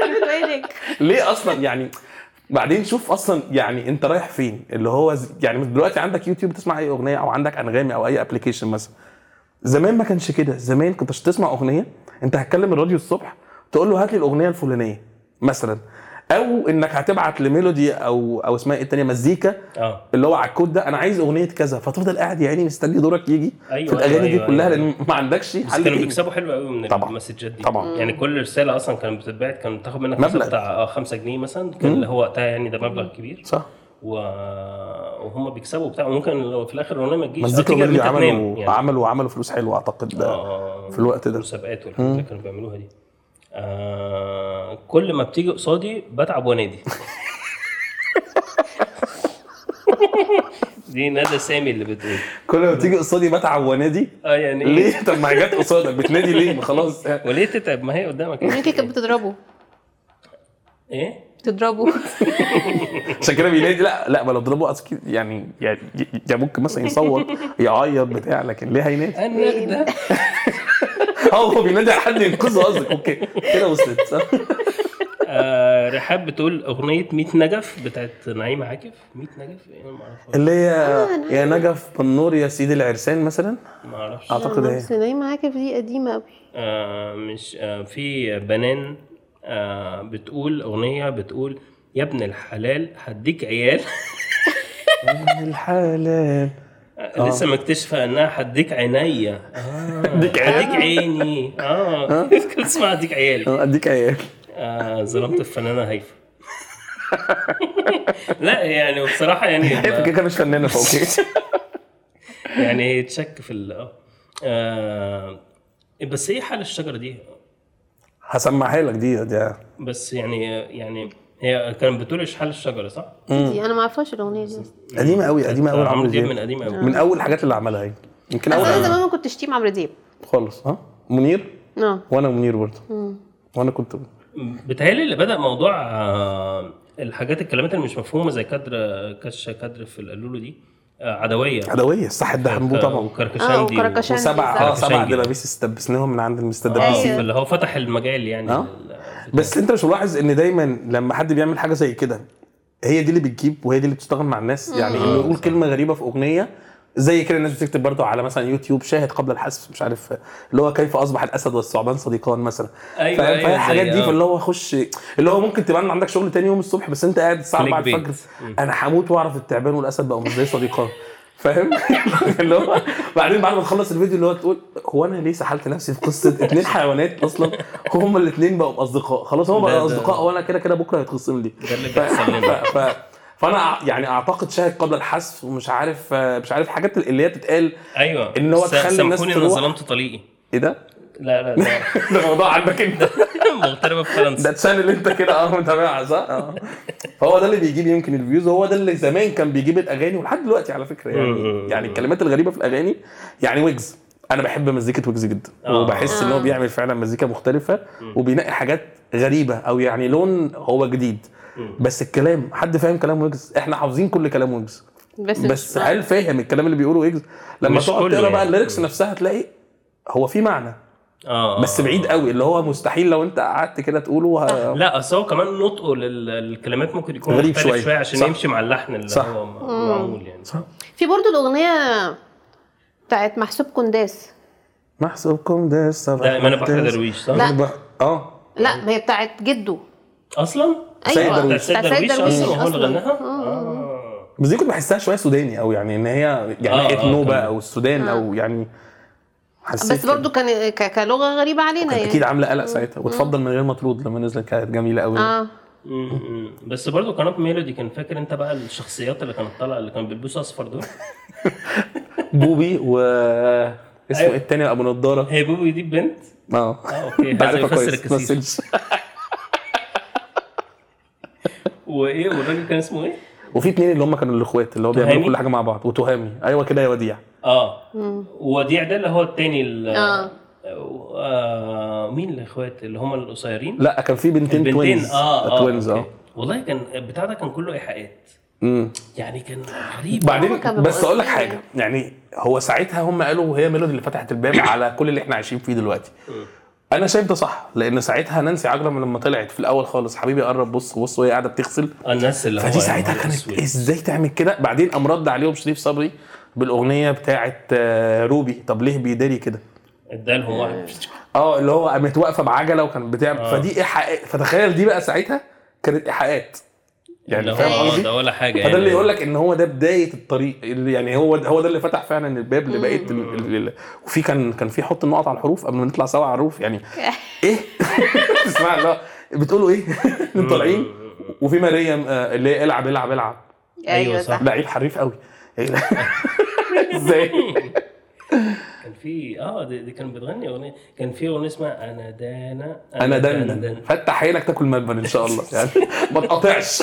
Speaker 1: ليه اصلا يعني بعدين شوف اصلا يعني انت رايح فين اللي هو ز- يعني دلوقتي عندك يوتيوب تسمع اي اغنيه او عندك انغامي او اي ابلكيشن مثلا زمان ما كانش كده زمان كنت عشان تسمع اغنيه انت هتكلم الراديو الصبح تقول له هات لي الاغنيه الفلانيه مثلا او انك هتبعت لميلودي او او اسمها ايه التانيه مزيكا
Speaker 3: اه
Speaker 1: اللي هو على الكود ده انا عايز اغنيه كذا فتفضل قاعد يا عيني مستني دورك يجي
Speaker 3: أيوة،
Speaker 1: في الاغاني
Speaker 3: أيوة،
Speaker 1: دي
Speaker 3: أيوة،
Speaker 1: كلها
Speaker 3: أيوة.
Speaker 1: لان ما عندكش
Speaker 3: بس
Speaker 1: حل
Speaker 3: كانوا
Speaker 1: تاني.
Speaker 3: بيكسبوا حلو قوي من
Speaker 1: طبعا.
Speaker 3: المسجات دي
Speaker 1: طبعا.
Speaker 3: يعني كل رساله اصلا كانت بتتبعت كانت بتاخد منك
Speaker 1: مبلغ.
Speaker 3: مثلا بتاع اه 5 جنيه مثلا كان اللي هو وقتها يعني ده مبلغ كبير
Speaker 1: صح
Speaker 3: و... وهم بيكسبوا بتاع وممكن لو في الاخر الاغنيه ما تجيش
Speaker 1: مزيكا
Speaker 3: تيجي
Speaker 1: وميلودي
Speaker 3: قبل ما تنام
Speaker 1: عملوا
Speaker 3: يعني.
Speaker 1: عملوا عملوا فلوس حلوه اعتقد
Speaker 3: آه،
Speaker 1: في الوقت ده.
Speaker 3: المسابقات والحاجات اللي كانوا بيعملوها دي آه كل ما بتيجي قصادي بتعب وانادي دي ندى سامي اللي بتقول
Speaker 1: كل ما تيجي قصادي بتعب وانادي
Speaker 3: اه يعني إيه؟
Speaker 1: ليه طب ما هي جت قصادك بتنادي ليه ما خلاص يعني.
Speaker 3: وليه تتعب ما هي قدامك إيه؟
Speaker 2: يمكن كانت بتضربه
Speaker 3: ايه
Speaker 2: تضربه
Speaker 1: عشان كده بينادي لا لا ما لو ضربه اكيد يعني يعني يعني ممكن مثلا يصور يعيط بتاع لكن ليه هينادي؟
Speaker 3: النجدة
Speaker 1: اه هو بينادي على حد ينقذه قصدك اوكي كده وصلت صح؟
Speaker 3: آه رحاب بتقول اغنيه 100 نجف بتاعت نعيمه عاكف 100 نجف ايه ما اعرفش
Speaker 1: اللي هي يا نجف بالنور يا سيدي العرسان مثلا
Speaker 3: ما اعرفش
Speaker 1: اعتقد هي
Speaker 2: بس نايمة عاكف دي قديمة قوي
Speaker 3: آه مش آه في بنان آه بتقول اغنيه بتقول يا ابن الحلال هديك عيال
Speaker 1: الحلال
Speaker 3: آه. لسه مكتشفه انها هديك عينيا آه.
Speaker 1: هديك عيال؟
Speaker 3: هديك عيني اه كنت اسمها هديك عيال
Speaker 1: آه، اديك عيال
Speaker 3: آه ظلمت الفنانه هيفا لا يعني بصراحه يعني
Speaker 1: هي كده مش فنانه فاوكي
Speaker 3: يعني تشك في ال آه. آه بس ايه حال الشجره دي
Speaker 1: هسمعها لك دي دي
Speaker 3: بس يعني يعني هي كانت بتقول ايش حال الشجره صح؟
Speaker 2: دي انا ما اعرفش الاغنيه دي
Speaker 1: قديمه قوي قديمه قوي
Speaker 3: عمرو
Speaker 1: عمرو
Speaker 3: دياب
Speaker 1: دياب
Speaker 3: من قديم قوي
Speaker 1: من اول الحاجات اللي عملها هي يمكن
Speaker 2: بس انا
Speaker 1: اول
Speaker 2: زمان ما كنتش تيم عمرو دياب
Speaker 1: خالص ها منير
Speaker 2: اه
Speaker 1: وانا منير برضه وانا كنت
Speaker 3: بتهيألي اللي بدأ موضوع آه، الحاجات الكلمات اللي مش مفهومه زي كادر كش كادر في القلولو دي آه، عدويه
Speaker 1: عدويه الصح الدحمبو طبعا
Speaker 2: اه
Speaker 3: وكركشندي
Speaker 2: وكركشان
Speaker 1: وسبع اه سبع
Speaker 3: كركشنجي.
Speaker 1: دبابيس استبسناهم من عند
Speaker 3: آه،
Speaker 1: المستدبسين
Speaker 3: اللي هو فتح المجال يعني
Speaker 1: آه.
Speaker 3: لل-
Speaker 1: بس انت مش ملاحظ ان دايما لما حد بيعمل حاجه زي كده هي دي اللي بتجيب وهي دي اللي بتشتغل مع الناس يعني انه يقول كلمه غريبه في اغنيه زي كده الناس بتكتب برضو على مثلا يوتيوب شاهد قبل الحذف مش عارف اللي هو كيف اصبح الاسد والثعبان صديقان مثلا
Speaker 3: أيوة،
Speaker 1: فاهم؟
Speaker 3: أيوة،
Speaker 1: فهي الحاجات
Speaker 3: زي-
Speaker 1: دي
Speaker 3: آه.
Speaker 1: فاللي هو خش اللي هو ممكن تبقى عندك شغل تاني يوم الصبح بس انت قاعد الساعه 4
Speaker 3: كليك
Speaker 1: الفجر
Speaker 3: بيت.
Speaker 1: انا هموت واعرف التعبان والاسد بقوا ازاي صديقان فاهم اللي هو بعدين بعد ما تخلص الفيديو اللي هو تقول هو انا ليه سحلت نفسي في قصه اتنين حيوانات اصلا هما الاثنين بقوا اصدقاء خلاص هما
Speaker 3: ده-
Speaker 1: بقوا
Speaker 3: ده-
Speaker 1: اصدقاء وانا كده كده بكره هيتخصم لي
Speaker 3: ده اللي
Speaker 1: ف...
Speaker 3: بيحصل لنا.
Speaker 1: ف... ف... فانا أع- يعني اعتقد شاهد قبل الحذف ومش عارف مش عارف حاجات اللي هي بتتقال
Speaker 3: ايوه
Speaker 1: إن هو
Speaker 3: س-
Speaker 1: تخلي الناس
Speaker 3: سامحوني انا
Speaker 1: تروح.
Speaker 3: ظلمت طليقي
Speaker 1: ايه ده؟
Speaker 3: لا لا ده
Speaker 1: ده موضوع عندك انت
Speaker 3: مغتربه في فرنسا
Speaker 1: ده تشانل انت كده اه متابعها صح؟ اه فهو ده اللي بيجيب يمكن الفيوز هو ده اللي زمان كان بيجيب الاغاني ولحد دلوقتي على فكره يعني
Speaker 3: مم.
Speaker 1: يعني الكلمات الغريبه في الاغاني يعني ويجز انا بحب مزيكه ويجز جدا
Speaker 3: آه.
Speaker 1: وبحس ان هو بيعمل فعلا مزيكا مختلفه وبينقي حاجات غريبه او يعني لون هو جديد بس الكلام حد فاهم كلام ويجز احنا حافظين كل كلام ويجز
Speaker 2: بس
Speaker 1: بس
Speaker 2: مش-
Speaker 1: هل فاهم الكلام اللي بيقوله ويجز لما
Speaker 3: مش
Speaker 1: تقعد
Speaker 3: كله
Speaker 1: تقرا بقى
Speaker 3: يعني.
Speaker 1: الليركس نفسها تلاقي هو في معنى
Speaker 3: اه
Speaker 1: بس بعيد قوي اللي هو مستحيل لو انت قعدت كده تقوله ه...
Speaker 3: لا اصل هو كمان نطقه لل- للكلمات ممكن يكون
Speaker 1: غريب
Speaker 3: مختلف
Speaker 1: شوية.
Speaker 3: شويه عشان
Speaker 1: صح.
Speaker 3: يمشي مع اللحن اللي
Speaker 1: صح.
Speaker 3: هو م- معمول يعني
Speaker 1: صح
Speaker 2: في برضو الاغنيه بتاعت محسوب كنداس
Speaker 1: محسوبكم ده الصباح
Speaker 3: ده ايمن بحر
Speaker 1: محتاج.
Speaker 3: درويش صح؟
Speaker 2: لا.
Speaker 1: بح- اه
Speaker 2: لا ما هي بتاعت جده
Speaker 3: اصلا؟
Speaker 1: سيد
Speaker 2: ايوه
Speaker 1: درويش.
Speaker 3: سيد
Speaker 2: بتاعت
Speaker 3: درويش اصلا وهو اللي
Speaker 2: أصلاً.
Speaker 3: غناها؟ اه
Speaker 1: بس دي كنت بحسها شويه سوداني او يعني ان هي يعني
Speaker 3: آه،
Speaker 1: ناحيه
Speaker 3: آه،
Speaker 1: نوبه
Speaker 3: كان-
Speaker 1: او السودان او يعني حسيت
Speaker 2: بس برضو كان ك- كلغه غريبه علينا
Speaker 1: كانت
Speaker 2: يعني
Speaker 1: اكيد عامله قلق ساعتها وتفضل من غير مطرود لما نزلت كانت جميله قوي
Speaker 2: اه
Speaker 3: م- م. بس برضه قناه ميلودي كان فاكر انت بقى الشخصيات اللي كانت طالعه اللي كانوا بيلبسوا اصفر دول
Speaker 1: بوبي و اسمه
Speaker 3: أيوة.
Speaker 1: ايه التاني ابو نضاره
Speaker 3: هي بوبي دي بنت
Speaker 1: اه
Speaker 3: اه اوكي
Speaker 1: انت
Speaker 3: هذا
Speaker 1: عارفها
Speaker 3: يفسر
Speaker 1: كويس
Speaker 3: الكثير
Speaker 1: بس
Speaker 3: وايه والراجل كان اسمه ايه؟
Speaker 1: وفي اتنين اللي هم كانوا الاخوات اللي هو بيعملوا
Speaker 3: تهامي؟
Speaker 1: كل حاجه مع بعض وتهامي ايوه كده يا وديع
Speaker 3: اه وديع ده اللي هو التاني ال-
Speaker 2: آه.
Speaker 3: آه مين الاخوات اللي هم القصيرين؟
Speaker 1: لا كان في بنتين
Speaker 3: البنتين
Speaker 1: توينز
Speaker 3: اه اه
Speaker 1: توينز
Speaker 3: أوكي.
Speaker 1: اه
Speaker 3: والله كان البتاع ده كان كله ايحاءات
Speaker 1: امم
Speaker 3: يعني كان غريب
Speaker 1: بعدين
Speaker 2: هو كان
Speaker 1: بس اقول لك
Speaker 2: بيبقى
Speaker 1: حاجه يعني هو ساعتها هم قالوا هي ميلودي اللي فتحت الباب على كل اللي احنا عايشين فيه دلوقتي انا شايف ده صح لان ساعتها نانسي عجرم لما طلعت في الاول خالص حبيبي قرب بص بص وهي قاعده بتغسل
Speaker 3: آه، الناس اللي هو
Speaker 1: فدي ساعتها
Speaker 3: يا
Speaker 1: كانت
Speaker 3: أسود.
Speaker 1: ازاي تعمل كده بعدين قام رد عليهم شريف صبري بالاغنيه بتاعت آه، روبي طب ليه بيداري كده
Speaker 3: ادالهم واحد
Speaker 1: اه اللي هو قامت واقفه بعجله وكانت بتعمل فدي ايحاءات فتخيل دي بقى ساعتها كانت ايحاءات
Speaker 3: اللي
Speaker 1: يعني فاهم
Speaker 3: هو
Speaker 1: قصدي
Speaker 3: ده ولا حاجه
Speaker 1: فده اللي
Speaker 3: يعني.
Speaker 1: يقول لك ان هو ده بدايه الطريق اللي يعني هو هو ده اللي فتح فعلا الباب لبقيه ال- ال- ال- وفي كان كان في حط النقط على الحروف قبل ما نطلع سوا على الحروف يعني ايه تسمع اللي هو بتقولوا ايه انتوا طالعين وفي مريم آه، اللي هي العب العب العب
Speaker 3: أيوة
Speaker 2: ايوه
Speaker 3: صح.
Speaker 2: صح
Speaker 1: لعيب حريف قوي إيه ده؟ ازاي
Speaker 3: كان في اه دي, دي كان بتغني اغنيه كان في اغنيه اسمها انا دانا
Speaker 1: انا دندن فتح عينك تاكل ملبن ان شاء الله يعني ما تقاطعش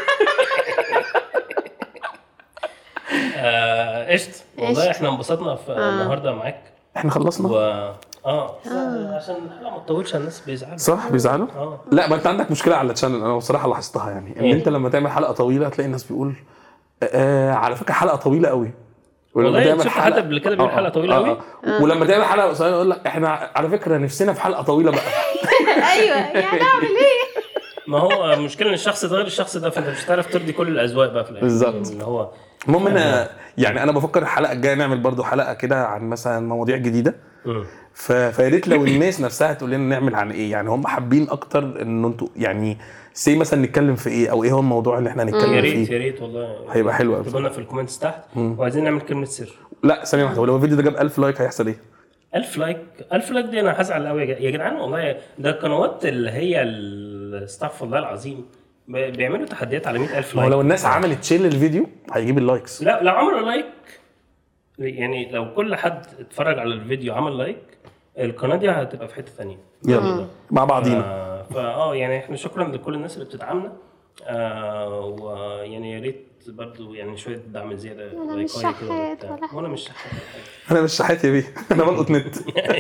Speaker 3: آه، قشط والله
Speaker 2: قشط.
Speaker 3: احنا انبسطنا في النهارده معاك
Speaker 1: احنا خلصنا
Speaker 3: و اه عشان الحلقه ما تطولش الناس بيزعلوا
Speaker 1: صح بيزعلوا
Speaker 3: اه
Speaker 1: لا ما انت عندك مشكله على التشانل انا بصراحه لاحظتها يعني ان
Speaker 3: إيه؟
Speaker 1: انت لما تعمل حلقه طويله تلاقي الناس بيقول آه على فكره حلقه طويله قوي ولما
Speaker 3: والله
Speaker 1: تعمل
Speaker 3: شفت حد قبل كده بيقول
Speaker 1: آه،
Speaker 3: حلقة طويلة
Speaker 1: آه،
Speaker 3: أوي؟
Speaker 1: آه. ولما تعمل حلقه قصيره يقول لك احنا على فكره نفسنا في حلقه طويله بقى
Speaker 2: ايوه يعني اعمل ايه
Speaker 3: ما هو المشكله ان الشخص ده غير الشخص ده فانت مش هتعرف ترضي كل الاذواق بقى في الاخر
Speaker 1: بالظبط.
Speaker 3: اللي هو
Speaker 1: المهم انا يعني انا بفكر الحلقه الجايه نعمل برضو حلقه كده عن مثلا مواضيع جديده
Speaker 3: مم.
Speaker 1: ف- فيا ريت لو الناس نفسها تقول لنا نعمل عن ايه يعني هم حابين اكتر ان انتوا يعني سي مثلا نتكلم في ايه او ايه هو الموضوع اللي احنا هنتكلم
Speaker 3: يا ريت
Speaker 1: فيه
Speaker 3: يا ريت والله
Speaker 1: هيبقى حلو أوي.
Speaker 3: اكتبوا لنا في الكومنتس تحت وعايزين نعمل كلمه سر
Speaker 1: لا ثانيه واحده ولو الفيديو ده جاب 1000 لايك هيحصل ايه
Speaker 3: 1000 لايك 1000 لايك دي انا هزعل قوي يا جدع- يا جدعان والله ده القنوات اللي هي ال- استغفر الله العظيم ب- بيعملوا تحديات على 100000
Speaker 1: ما هو
Speaker 3: لايك
Speaker 1: لو الناس عملت شير للفيديو هيجيب اللايكس
Speaker 3: لا لو عملوا لايك يعني لو كل حد اتفرج على الفيديو عمل لايك القناه دي هتبقى في حته ثانيه
Speaker 1: يلا مع بعضينا
Speaker 3: آه، فاه يعني احنا شكرا لكل الناس اللي بتدعمنا آه ويعني يا ريت برضه يعني شويه دعم زياده
Speaker 2: أنا
Speaker 3: لايكاية
Speaker 2: مش
Speaker 3: كده
Speaker 2: شحات
Speaker 3: وبتاع.
Speaker 2: ولا
Speaker 3: وانا مش شحات
Speaker 1: انا مش شحات يا بيه انا بلقط نت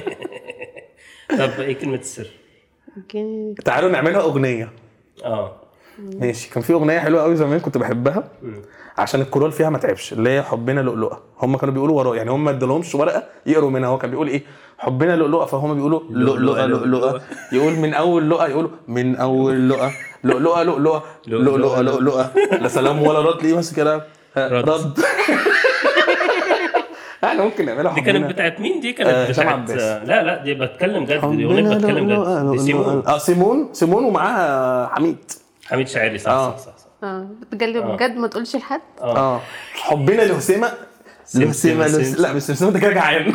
Speaker 3: طب ايه كلمه السر؟
Speaker 2: اوكي
Speaker 1: تعالوا نعملها اغنيه
Speaker 3: اه
Speaker 1: ماشي كان في اغنيه حلوه قوي زمان كنت بحبها
Speaker 3: مم.
Speaker 1: عشان الكورال فيها ما تعبش اللي هي حبنا لؤلؤه هم كانوا بيقولوا وراه يعني هم ما ادالهمش ورقه يقروا منها هو كان بيقول ايه حبنا لؤلؤه فهم بيقولوا لؤلؤه لؤلؤه يقول من اول لؤه يقولوا من اول لؤه لؤلؤه لؤلؤه لؤلؤه لؤلؤه لا سلام ولا رد ليه بس كده ها،
Speaker 3: رد.
Speaker 1: رد احنا ممكن نعملها
Speaker 3: دي كانت
Speaker 1: حبنا
Speaker 3: بتاعت مين دي كانت
Speaker 1: آه، هشام
Speaker 3: بتاعت
Speaker 1: عباس.
Speaker 3: لا لا دي بتكلم جد دي اغنيه
Speaker 1: حبنا
Speaker 3: بتكلم
Speaker 1: لؤلؤة،
Speaker 3: جد دي سيمون
Speaker 1: اه سيمون سيمون ومعاها حميد
Speaker 3: حميد شاعري صح
Speaker 1: آه.
Speaker 3: صح صح, صح.
Speaker 2: اه بتجلب بجد ما تقولش لحد
Speaker 1: اه حبنا لهسيمه لهسيمه
Speaker 3: سمسمة.
Speaker 1: لهس- لا مش سمسمه ده كده جعان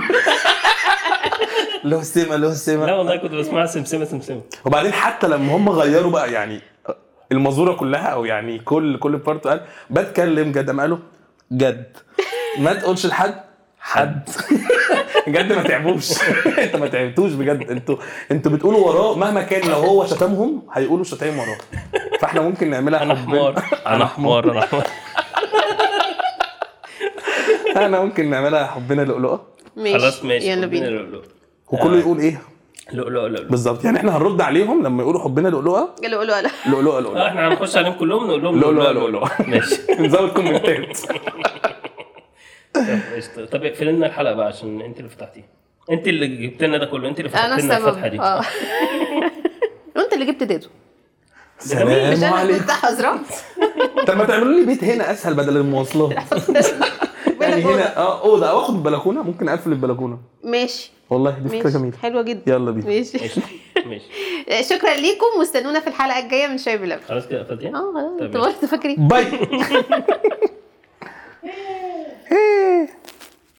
Speaker 1: لهسيمه لهسيمه
Speaker 3: لا والله كنت بسمعها سمسمه سمسمه
Speaker 1: وبعدين حتى لما هم غيروا بقى يعني المزوره كلها او يعني كل كل بارت قال بتكلم جد قام قالوا جد ما تقولش لحد حد بجد ما تعبوش انت ما تعبتوش بجد انتوا انتوا بتقولوا وراه مهما كان لو هو شتمهم هيقولوا شتايم وراه فاحنا ممكن نعملها
Speaker 3: انا
Speaker 1: حبنا-
Speaker 3: حمار انا حمار انا حمار
Speaker 1: احنا ممكن نعملها حبنا لؤلؤه
Speaker 2: ماشي
Speaker 3: خلاص ماشي
Speaker 2: يلا
Speaker 3: حبنا
Speaker 2: بينا
Speaker 3: لؤلؤ
Speaker 1: وكله يقول ايه
Speaker 3: لؤلؤ لؤلؤ
Speaker 1: بالظبط يعني احنا هنرد عليهم لما يقولوا حبنا لؤلؤه
Speaker 2: قالوا قولوا لا
Speaker 1: لؤلؤه
Speaker 3: اه
Speaker 1: لؤلؤه
Speaker 3: احنا هنخش عليهم كلهم نقول لهم
Speaker 1: لؤلؤه
Speaker 3: لؤلؤ
Speaker 1: لؤلؤه
Speaker 3: ماشي
Speaker 1: نزود كومنتات
Speaker 3: طب قشطة. طب اقفل لنا الحلقه بقى عشان انت اللي فتحتيها انت اللي جبت لنا ده كله انت اللي
Speaker 2: انا
Speaker 3: فتحت لنا
Speaker 2: السبب
Speaker 3: الفتحه دي
Speaker 2: اه وانت اللي جبت ديدو مش
Speaker 1: سلام
Speaker 2: انا
Speaker 1: عليكم
Speaker 2: كنت حذرة
Speaker 1: طب ما تعملوا لي بيت هنا اسهل بدل المواصلات يعني هنا اه اوضه او اخد البلكونه ممكن اقفل البلكونه
Speaker 2: ماشي
Speaker 1: والله دي فكره
Speaker 2: ماشي
Speaker 1: جميله
Speaker 2: حلوه جدا
Speaker 1: يلا بينا
Speaker 2: ماشي
Speaker 3: ماشي ماشي
Speaker 2: شكرا ليكم واستنونا في الحلقه الجايه من شاي بلبن
Speaker 3: خلاص كده قفلتيها؟
Speaker 2: اه خلاص
Speaker 3: طب
Speaker 2: انتوا برضه فاكرين
Speaker 1: باي